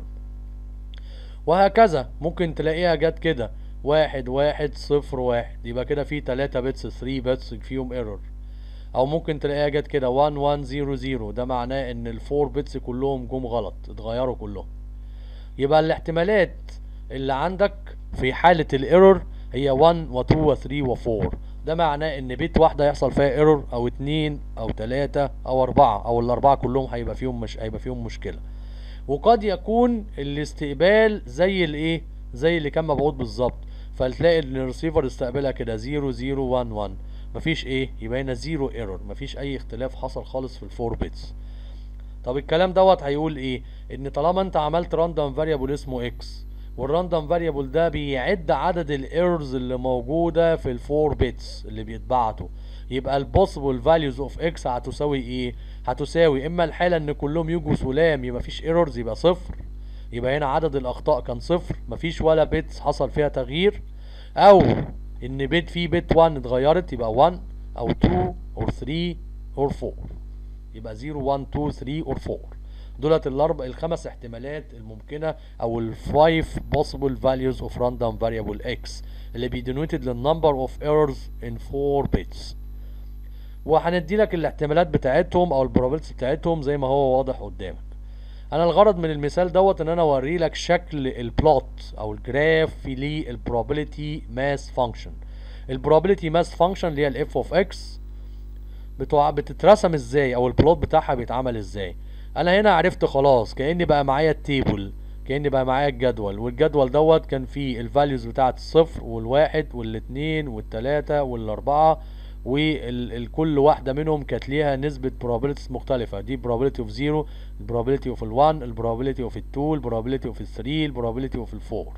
وهكذا ممكن تلاقيها جت كده واحد واحد صفر واحد يبقى كده في تلاتة بيتس 3 بيتس فيهم ايرور او ممكن تلاقيها جت كده 1 1 0 0 ده معناه ان الفور بيتس كلهم جم غلط اتغيروا كلهم يبقى الاحتمالات اللي عندك في حالة الايرور هي 1 و 2 و 3 و 4 ده معناه ان بيت واحدة يحصل فيها ايرور او اتنين او تلاتة او اربعة او الاربعة كلهم هيبقى فيهم مش هيبقى فيهم مشكلة وقد يكون الاستقبال زي الايه زي اللي كان مبعوث بالظبط فتلاقي ان الريسيفر استقبلها كده 0 0 1 1 مفيش ايه يبقى هنا زيرو ايرور مفيش اي اختلاف حصل خالص في الفور بيتس طب الكلام دوت هيقول ايه ان طالما انت عملت راندوم فاريبل اسمه اكس والراندوم فاريبل ده بيعد عدد الايرورز اللي موجوده في الفور بيتس اللي بيتبعتوا يبقى البوسيبل فاليوز اوف اكس هتساوي ايه هتساوي اما الحاله ان كلهم يجوا سلام يبقى مفيش ايرورز يبقى صفر يبقى هنا عدد الاخطاء كان صفر مفيش ولا بيتس حصل فيها تغيير او ان بيت فيه بيت 1 اتغيرت يبقى 1 او 2 او 3 او 4 يبقى 0 1 2 3 او 4 دولت الاربع الخمس احتمالات الممكنه او الفايف possible values of random variable x اللي بيدينويتد للنمبر اوف ايرورز ان 4 بيتس وهندي لك الاحتمالات بتاعتهم او البروبابيلتي بتاعتهم زي ما هو واضح قدامك انا الغرض من المثال دوت ان انا اوري لك شكل البلوت او الجراف للبروبابيلتي ماس فانكشن البروبابيلتي ماس فانكشن اللي هي الاف اوف اكس بتوع بتترسم ازاي او البلوت بتاعها بيتعمل ازاي انا هنا عرفت خلاص كاني بقى معايا التيبل كاني بقى معايا الجدول والجدول دوت كان فيه الفاليوز بتاعت الصفر والواحد والاتنين والتلاتة والاربعة وكل واحدة منهم كانت ليها نسبة probabilities مختلفة دي probability of 0 probability of ال 1 ال probability of ال 2 ال probability of ال 3 ال probability of ال 4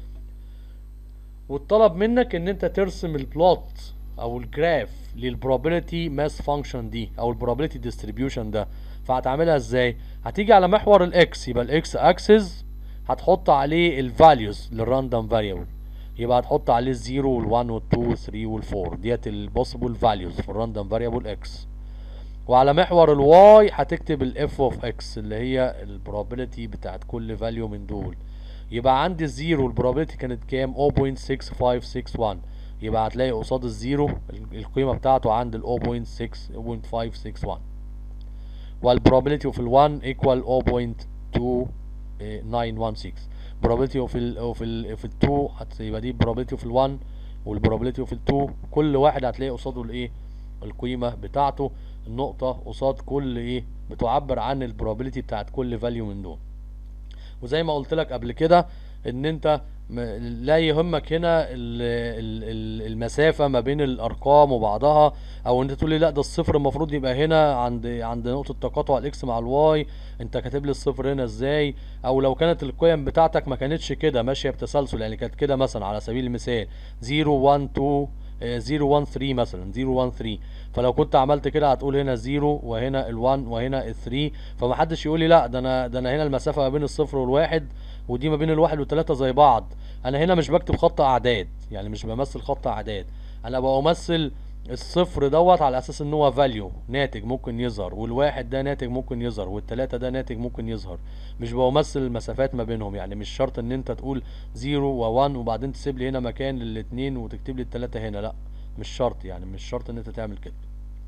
والطلب منك ان انت ترسم البلوت او الجراف للبروبابيلتي ماس فانكشن دي او البروبابيلتي ديستريبيوشن ده فهتعملها ازاي هتيجي على محور الاكس يبقى الاكس اكسس هتحط عليه الفاليوز للراندوم فاريبل يبقى هتحط عليه الزيرو والوان والتو والثري والفور ديت البوسيبل فاليوز في الراندوم فاريبل اكس وعلى محور الواي هتكتب الاف اوف اكس اللي هي البروبابيلتي بتاعت كل فاليو من دول يبقى عندي الزيرو البروبابيلتي كانت كام 0.6561 يبقى هتلاقي قصاد الزيرو ال- القيمة بتاعته عند ال 0.6 0.561 والبروبابيلتي اوف ال 1 equal 0.2916 probability اوف ال اوف ال اوف ال 2 هتبقى دي probability اوف ال 1 والبروبابيلتي اوف ال 2 كل واحد هتلاقي قصاده الايه القيمة بتاعته النقطة قصاد كل ايه بتعبر عن البروبابيلتي بتاعت كل فاليو من دول وزي ما قلت لك قبل كده ان انت م- لا يهمك هنا ال- ال- ال- المسافة ما بين الارقام وبعضها او انت تقول لي لا ده الصفر المفروض يبقى هنا عند عند نقطة تقاطع الاكس مع الواي انت كاتب لي الصفر هنا ازاي او لو كانت القيم بتاعتك ما كانتش كده ماشية بتسلسل يعني كانت كده مثلا على سبيل المثال 0 1 2 آه، 0 1 3 مثلا 0 1 3 فلو كنت عملت كده هتقول هنا 0 وهنا ال 1 وهنا ال 3 فمحدش يقول لي لا ده انا ده انا هنا المسافة ما بين الصفر والواحد ودي ما بين الواحد والتلاتة زي بعض انا هنا مش بكتب خط اعداد يعني مش بمثل خط اعداد انا بمثل الصفر دوت على اساس ان هو فاليو ناتج ممكن يظهر والواحد ده ناتج ممكن يظهر والتلاتة ده ناتج ممكن يظهر مش بمثل المسافات ما بينهم يعني مش شرط ان انت تقول زيرو ووان وبعدين تسيب لي هنا مكان للاتنين وتكتب لي التلاتة هنا لا مش شرط يعني مش شرط ان انت تعمل كده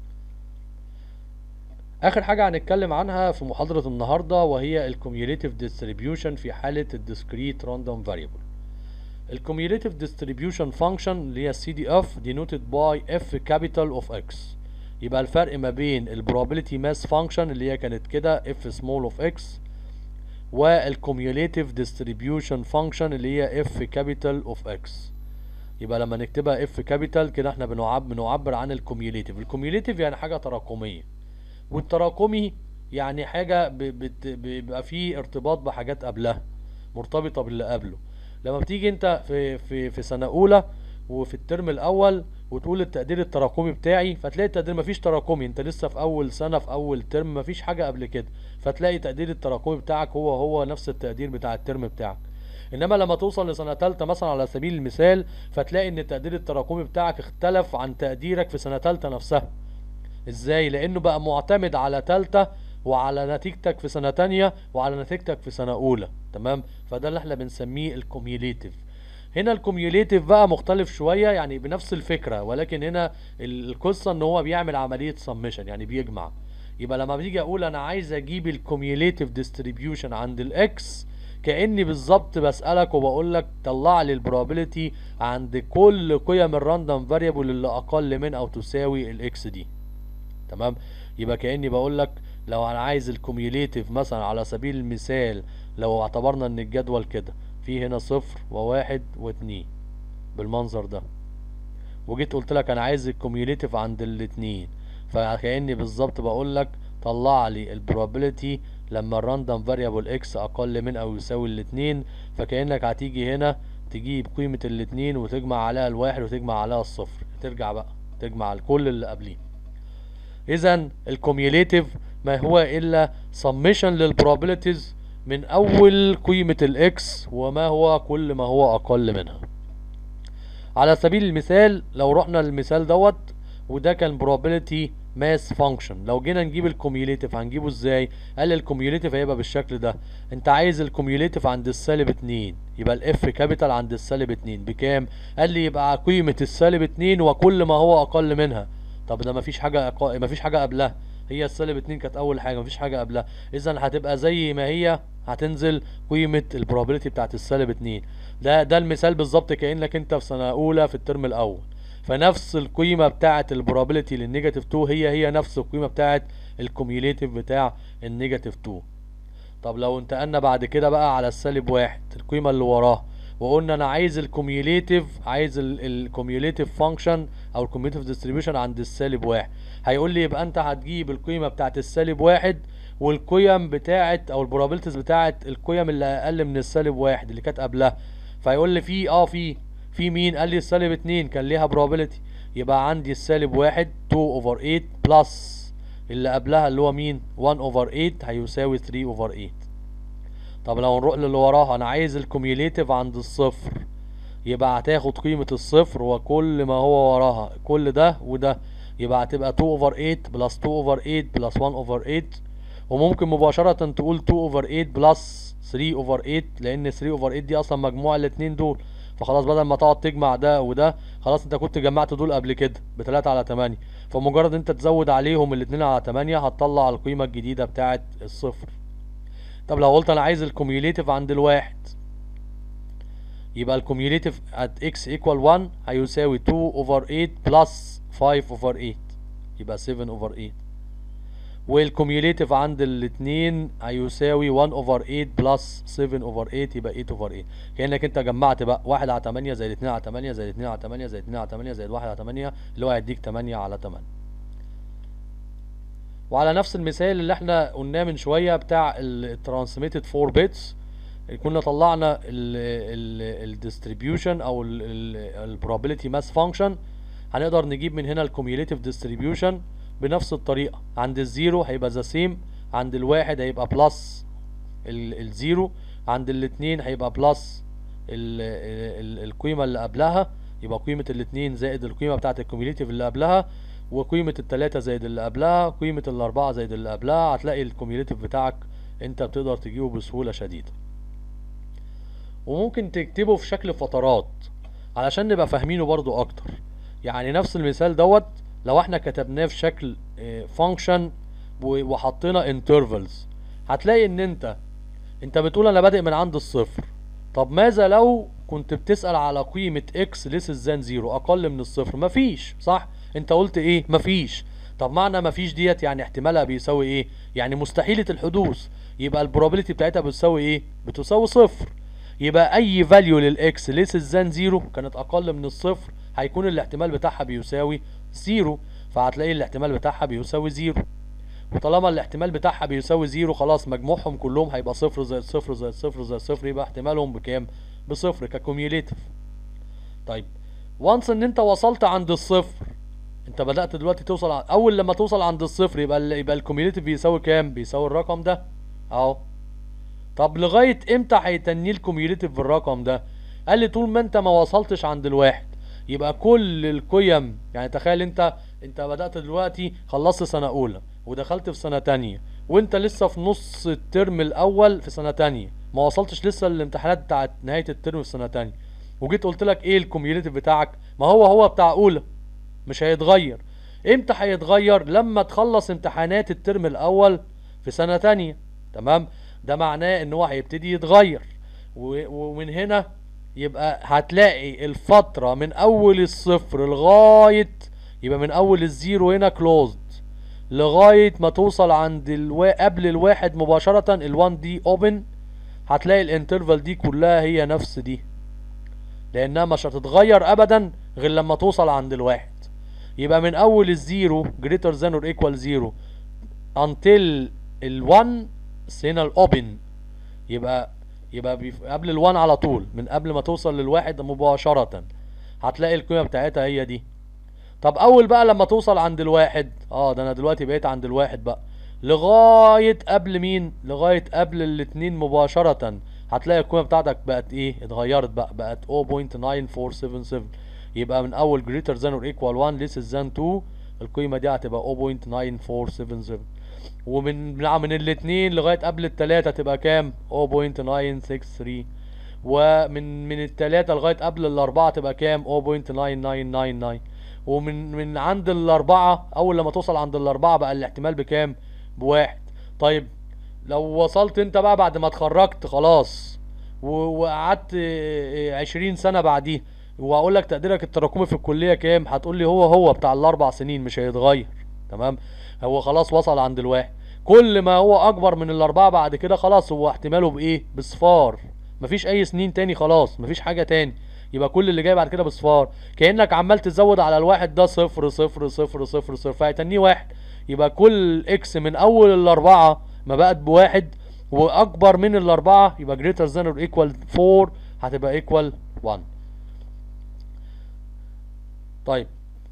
اخر حاجة هنتكلم عنها في محاضرة النهاردة وهي الكوميوليتيف ديستريبيوشن في حالة الديسكريت راندوم فاريبل الكوميوليتيف ديستريبيوشن فانكشن اللي هي السي دي اف denoted by اف كابيتال اوف اكس يبقى الفرق ما بين البروبابيلتي ماس فانكشن اللي هي كانت كده اف سمول اوف اكس والكوميوليتيف ديستريبيوشن فانكشن اللي هي اف كابيتال اوف اكس يبقى لما نكتبها اف كابيتال كده احنا بنعب بنعبر عن الكوميوليتيف الكوميوليتيف يعني حاجه تراكميه والتراكمي يعني حاجه ب- بت- بيبقى فيه ارتباط بحاجات قبلها مرتبطه باللي قبله لما بتيجي انت في في في سنه اولى وفي الترم الاول وتقول التقدير التراكمي بتاعي فتلاقي التقدير مفيش تراكمي انت لسه في اول سنه في اول ترم مفيش حاجه قبل كده فتلاقي تقدير التراكمي بتاعك هو هو نفس التقدير بتاع الترم بتاعك انما لما توصل لسنه تالتة مثلا على سبيل المثال فتلاقي ان التقدير التراكمي بتاعك اختلف عن تقديرك في سنه تالتة نفسها ازاي لانه بقى معتمد على تالتة وعلى نتيجتك في سنة تانية وعلى نتيجتك في سنة اولى تمام فده اللي احنا بنسميه الكوميوليتيف هنا الكوميوليتيف بقى مختلف شوية يعني بنفس الفكرة ولكن هنا ال- القصة ان هو بيعمل عملية سمشن يعني بيجمع يبقى لما بيجي اقول انا عايز اجيب الكوميوليتيف ديستريبيوشن عند الاكس كاني بالظبط بسالك وبقول لك طلع لي البروبابيلتي عند كل قيم الراندوم فاريبل اللي اقل من او تساوي الاكس دي تمام يبقى كاني بقول لك لو انا عايز الكوميوليتيف مثلا على سبيل المثال لو اعتبرنا ان الجدول كده في هنا صفر وواحد واتنين بالمنظر ده وجيت قلت لك انا عايز الكوميوليتيف عند الاتنين فكاني بالظبط بقول لك طلع لي البروبابيلتي لما الراندوم فاريبل اكس اقل من او يساوي الاتنين فكانك هتيجي هنا تجيب قيمة الاتنين وتجمع عليها الواحد وتجمع عليها الصفر ترجع بقى تجمع الكل اللي قبليه اذا الكوميوليتيف ما هو الا سميشن للبروبابيلتيز من اول قيمة الاكس وما هو كل ما هو اقل منها على سبيل المثال لو رحنا للمثال دوت وده كان probability mass function لو جينا نجيب الكوميوليتيف هنجيبه ازاي قال لي الكوميوليتيف هيبقى بالشكل ده انت عايز الكوميوليتيف عند السالب اتنين يبقى الاف كابيتال عند السالب اتنين بكام قال لي يبقى قيمة السالب اتنين وكل ما هو اقل منها طب ده مفيش حاجة أق... مفيش حاجة قبلها هي السالب اتنين كانت اول حاجة مفيش حاجة قبلها اذا هتبقى زي ما هي هتنزل قيمة البروبابيلتي بتاعت السالب اتنين ده ده المثال بالظبط كأنك انت في سنة اولى في الترم الاول فنفس القيمة بتاعت البروبابيلتي للنيجاتيف 2 هي هي نفس القيمة بتاعت الكوميوليتيف بتاع النيجاتيف 2 طب لو انتقلنا بعد كده بقى على السالب واحد القيمة اللي وراها وقلنا انا عايز الكوميوليتيف عايز الكوميوليتيف فانكشن او الكوميوليتيف ديستريبيوشن عند السالب واحد هيقول لي يبقى انت هتجيب القيمة بتاعت السالب واحد والقيم بتاعت او البروبابيلتيز بتاعت القيم اللي اقل من السالب واحد اللي كانت قبلها فيقول لي في اه في في مين قال لي السالب اتنين كان ليها probability يبقى عندي السالب واحد 2 over 8 بلس اللي قبلها اللي هو مين 1 over 8 هيساوي 3 over 8 طب لو نروح للي وراها انا عايز الكوميوليتيف عند الصفر يبقى هتاخد قيمة الصفر وكل ما هو وراها كل ده وده يبقى هتبقى 2 over 8 بلس 2 over 8 بلس 1 over 8 وممكن مباشرة تقول 2 over 8 بلس 3 over 8 لان 3 over 8 دي اصلا مجموع الاتنين دول فخلاص بدل ما تقعد تجمع ده وده خلاص انت كنت جمعت دول قبل كده بتلاتة على تمانية فمجرد انت تزود عليهم الاتنين على تمانية هتطلع القيمة الجديدة بتاعت الصفر طب لو قلت انا عايز الكوميوليتيف عند الواحد يبقى الكوميوليتيف at x equal 1 هيساوي 2 over 8 plus 5 over 8 يبقى 7 over 8 والكوميوليتيف عند الاتنين هيساوي 1 over 8 بلس 7 over 8 يبقى 8 over 8 كأنك انت جمعت بقى 1 على 8 زائد 2 على 8 زائد 2 على 8 زائد 2 على 8 زائد 1 على 8 اللي هو هيديك 8 على 8 وعلى نفس المثال اللي احنا قلناه من شوية بتاع الترانسميتد 4 بيتس كنا طلعنا الديستريبيوشن او البروبابيلتي ماس فانكشن هنقدر نجيب من هنا الكوميوليتيف ديستريبيوشن بنفس الطريقة عند الزيرو هيبقى ذا سيم عند الواحد هيبقى بلس الزيرو عند الاتنين هيبقى بلس القيمة اللي قبلها يبقى قيمة الاتنين زائد القيمة بتاعت الكوميوليتيف اللي قبلها وقيمة التلاتة زائد اللي قبلها قيمة الأربعة زائد اللي قبلها هتلاقي الكوميوليتيف بتاعك انت بتقدر تجيبه بسهولة شديدة وممكن تكتبه في شكل فترات علشان نبقى فاهمينه برضو اكتر يعني نفس المثال دوت لو احنا كتبناه في شكل فانكشن وحطينا انترفلز هتلاقي ان انت انت بتقول انا بادئ من عند الصفر طب ماذا لو كنت بتسأل على قيمة x less than زيرو اقل من الصفر مفيش صح انت قلت ايه مفيش طب معنى مفيش ديت يعني احتمالها بيساوي ايه يعني مستحيلة الحدوث يبقى البروبابيلتي بتاعتها بتساوي ايه بتساوي صفر يبقى اي فاليو للاكس less than زيرو كانت اقل من الصفر هيكون الاحتمال بتاعها بيساوي زيرو فهتلاقي الاحتمال بتاعها بيساوي زيرو وطالما الاحتمال بتاعها بيساوي زيرو خلاص مجموعهم كلهم هيبقى صفر زائد صفر زائد صفر زائد صفر يبقى احتمالهم بكام بصفر ككوميوليتيف طيب وانس ان انت وصلت عند الصفر انت بدأت دلوقتي توصل ع... اول لما توصل عند الصفر يبقى ال... يبقى الكوميوليتيف بيساوي كام بيساوي الرقم ده اهو طب لغاية امتى هيتنيه الكوميوليتيف بالرقم ده قال لي طول ما انت ما وصلتش عند الواحد يبقى كل القيم يعني تخيل انت انت بدأت دلوقتي خلصت سنة اولى ودخلت في سنة تانية وانت لسه في نص الترم الاول في سنة تانية ما وصلتش لسه للامتحانات بتاعت نهاية الترم في سنة تانية وجيت قلت لك ايه الكوميوليتيف بتاعك ما هو هو بتاع اولى مش هيتغير امتى هيتغير لما تخلص امتحانات الترم الاول في سنة تانية تمام ده معناه ان هو هيبتدي يتغير و- ومن هنا يبقى هتلاقي الفترة من اول الصفر لغاية يبقى من اول الزيرو هنا كلوزد لغاية ما توصل عند الوا... قبل الواحد مباشرة الوان دي اوبن هتلاقي الانترفال دي كلها هي نفس دي لانها مش هتتغير ابدا غير لما توصل عند الواحد يبقى من اول الزيرو greater than or equal zero until ال1 هنا الاوبن يبقى يبقى بيف... قبل ال1 على طول من قبل ما توصل للواحد مباشرة هتلاقي القيمة بتاعتها هي دي طب اول بقى لما توصل عند الواحد اه ده انا دلوقتي بقيت عند الواحد بقى لغاية قبل مين لغاية قبل الاتنين مباشرة هتلاقي القيمة بتاعتك بقت ايه اتغيرت بقى بقت 0.9477 يبقى من اول greater than or equal 1 less than 2 القيمة دي هتبقى 0.9477 ومن من من الاتنين لغاية قبل التلاتة تبقى كام 0.963 ومن من التلاتة لغاية قبل الأربعة تبقى كام 0.9999 ومن من عند الأربعة أول لما توصل عند الأربعة بقى الاحتمال بكام بواحد طيب لو وصلت انت بقى بعد ما اتخرجت خلاص و- وقعدت اه، عشرين سنة بعديه واقول لك تقديرك التراكمي في الكلية كام هتقول لي هو هو بتاع الاربع سنين مش هيتغير تمام هو خلاص وصل عند الواحد كل ما هو اكبر من الاربعة بعد كده خلاص هو احتماله بايه بصفار مفيش اي سنين تاني خلاص مفيش حاجة تاني يبقى كل اللي جاي بعد كده بصفار كأنك عمال تزود على الواحد ده صفر صفر صفر صفر صفر فهيتنيه واحد يبقى كل اكس من اول الاربعة ما بقت بواحد واكبر من الاربعة يبقى greater than or equal 4 هتبقى equal 1 طيب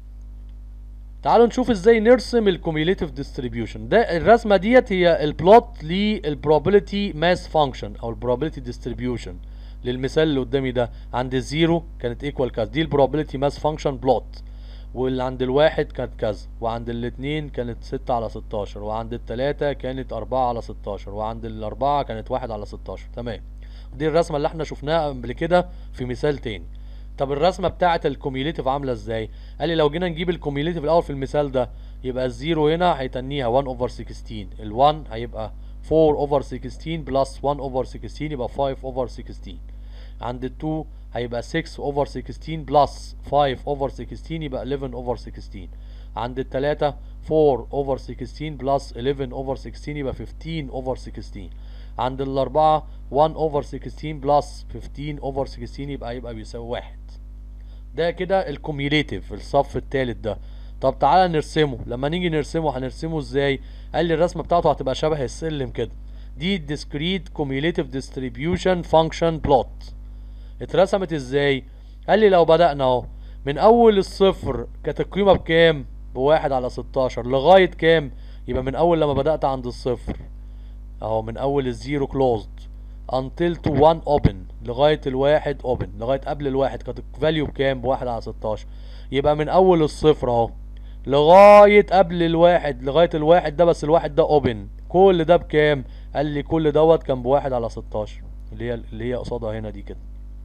تعالوا نشوف ازاي نرسم الكوميوليتيف ديستريبيوشن ده الرسمه ديت هي البلوت للبروبابيلتي ماس فانكشن او البروبابيلتي ديستريبيوشن للمثال اللي قدامي ده عند الزيرو كانت ايكوال كذا دي البروبابيلتي ماس فانكشن بلوت واللي عند الواحد كانت كذا وعند الاتنين كانت ستة على ستاشر وعند التلاتة كانت أربعة على ستاشر وعند الأربعة كانت واحد على ستاشر تمام دي الرسمة اللي احنا شفناها قبل كده في مثال تاني طب الرسمه بتاعه الكوميوليتيف عامله ازاي قال لي لو جينا نجيب الكوميوليتيف الاول في المثال ده يبقى الزيرو هنا هيتنيها 1 اوفر 16 ال1 هيبقى 4 اوفر 16 بلس 1 اوفر 16 يبقى 5 اوفر 16 عند ال2 هيبقى 6 اوفر 16 بلس 5 اوفر 16 يبقى 11 اوفر 16 عند التلاتة 4 اوفر 16 بلس 11 اوفر 16 يبقى 15 اوفر 16 عند الأربعة 1 اوفر 16 بلس 15 اوفر 16 يبقى يبقى بيساوي واحد ده كده الكوميوليتيف الصف التالت ده طب تعالى نرسمه لما نيجي نرسمه هنرسمه ازاي قال لي الرسمه بتاعته هتبقى شبه السلم كده دي discrete cumulative distribution function plot اترسمت ازاي قال لي لو بدأنا اهو من اول الصفر كانت القيمه بكام بواحد على 16 لغايه كام يبقى من اول لما بدأت عند الصفر اهو من اول الزيرو closed until to 1 open لغاية الواحد open لغاية قبل الواحد كانت الفاليو بكام بواحد على 16 يبقى من اول الصفر اهو لغاية قبل الواحد لغاية الواحد ده بس الواحد ده open كل ده بكام قال لي كل دوت كان بواحد على 16 اللي هي اللي هي قصادها هنا دي كده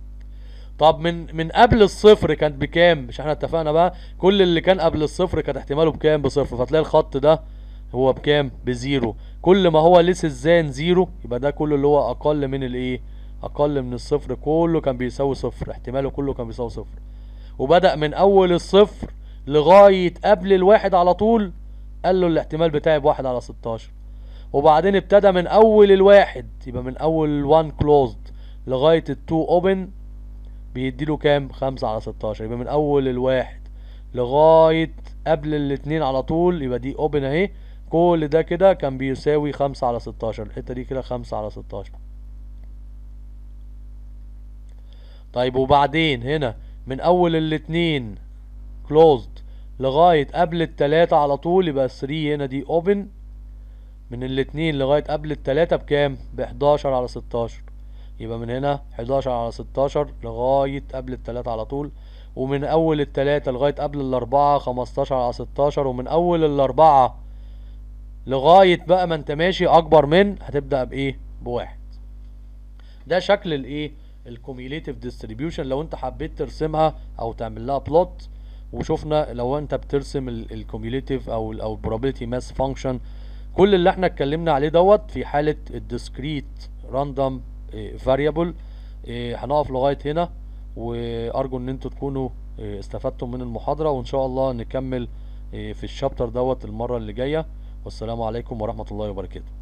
طب من من قبل الصفر كانت بكام مش احنا اتفقنا بقى كل اللي كان قبل الصفر كان احتماله بكام بصفر فتلاقي الخط ده هو بكام بزيرو كل ما هو ليس الزان زيرو يبقى ده كله اللي هو اقل من الايه اقل من الصفر كله كان بيساوي صفر احتماله كله كان بيساوي صفر وبدأ من اول الصفر لغاية قبل الواحد على طول قال له الاحتمال بتاعي بواحد على 16 وبعدين ابتدى من اول الواحد يبقى من اول 1 closed لغاية ال 2 open بيديله كام خمسة على 16 يبقى من اول الواحد لغاية قبل الاتنين على طول يبقى دي open اهي كل ده كده كان بيساوي خمسة على 16 الحتة دي كده خمسة على 16 طيب وبعدين هنا من اول الاتنين closed لغاية قبل التلاتة على طول يبقى 3 هنا دي open من الاتنين لغاية قبل التلاتة بكام ب 11 على 16 يبقى من هنا 11 على 16 لغاية قبل التلاتة على طول ومن اول التلاتة لغاية قبل الاربعة خمستاشر على ستاشر ومن اول الاربعة لغاية بقى ما انت ماشي اكبر من هتبدأ بايه بواحد ده شكل الايه الكوميوليتيف ديستريبيوشن لو انت حبيت ترسمها او تعمل لها بلوت وشفنا لو انت بترسم الكوميوليتيف او ال او probability ماس فانكشن كل اللي احنا اتكلمنا عليه دوت في حالة الديسكريت راندوم فاريبل هنقف لغاية هنا وارجو ان انتوا تكونوا اه، استفدتم من المحاضرة وان شاء الله نكمل اه، في الشابتر دوت المرة اللي جاية والسلام عليكم ورحمة الله وبركاته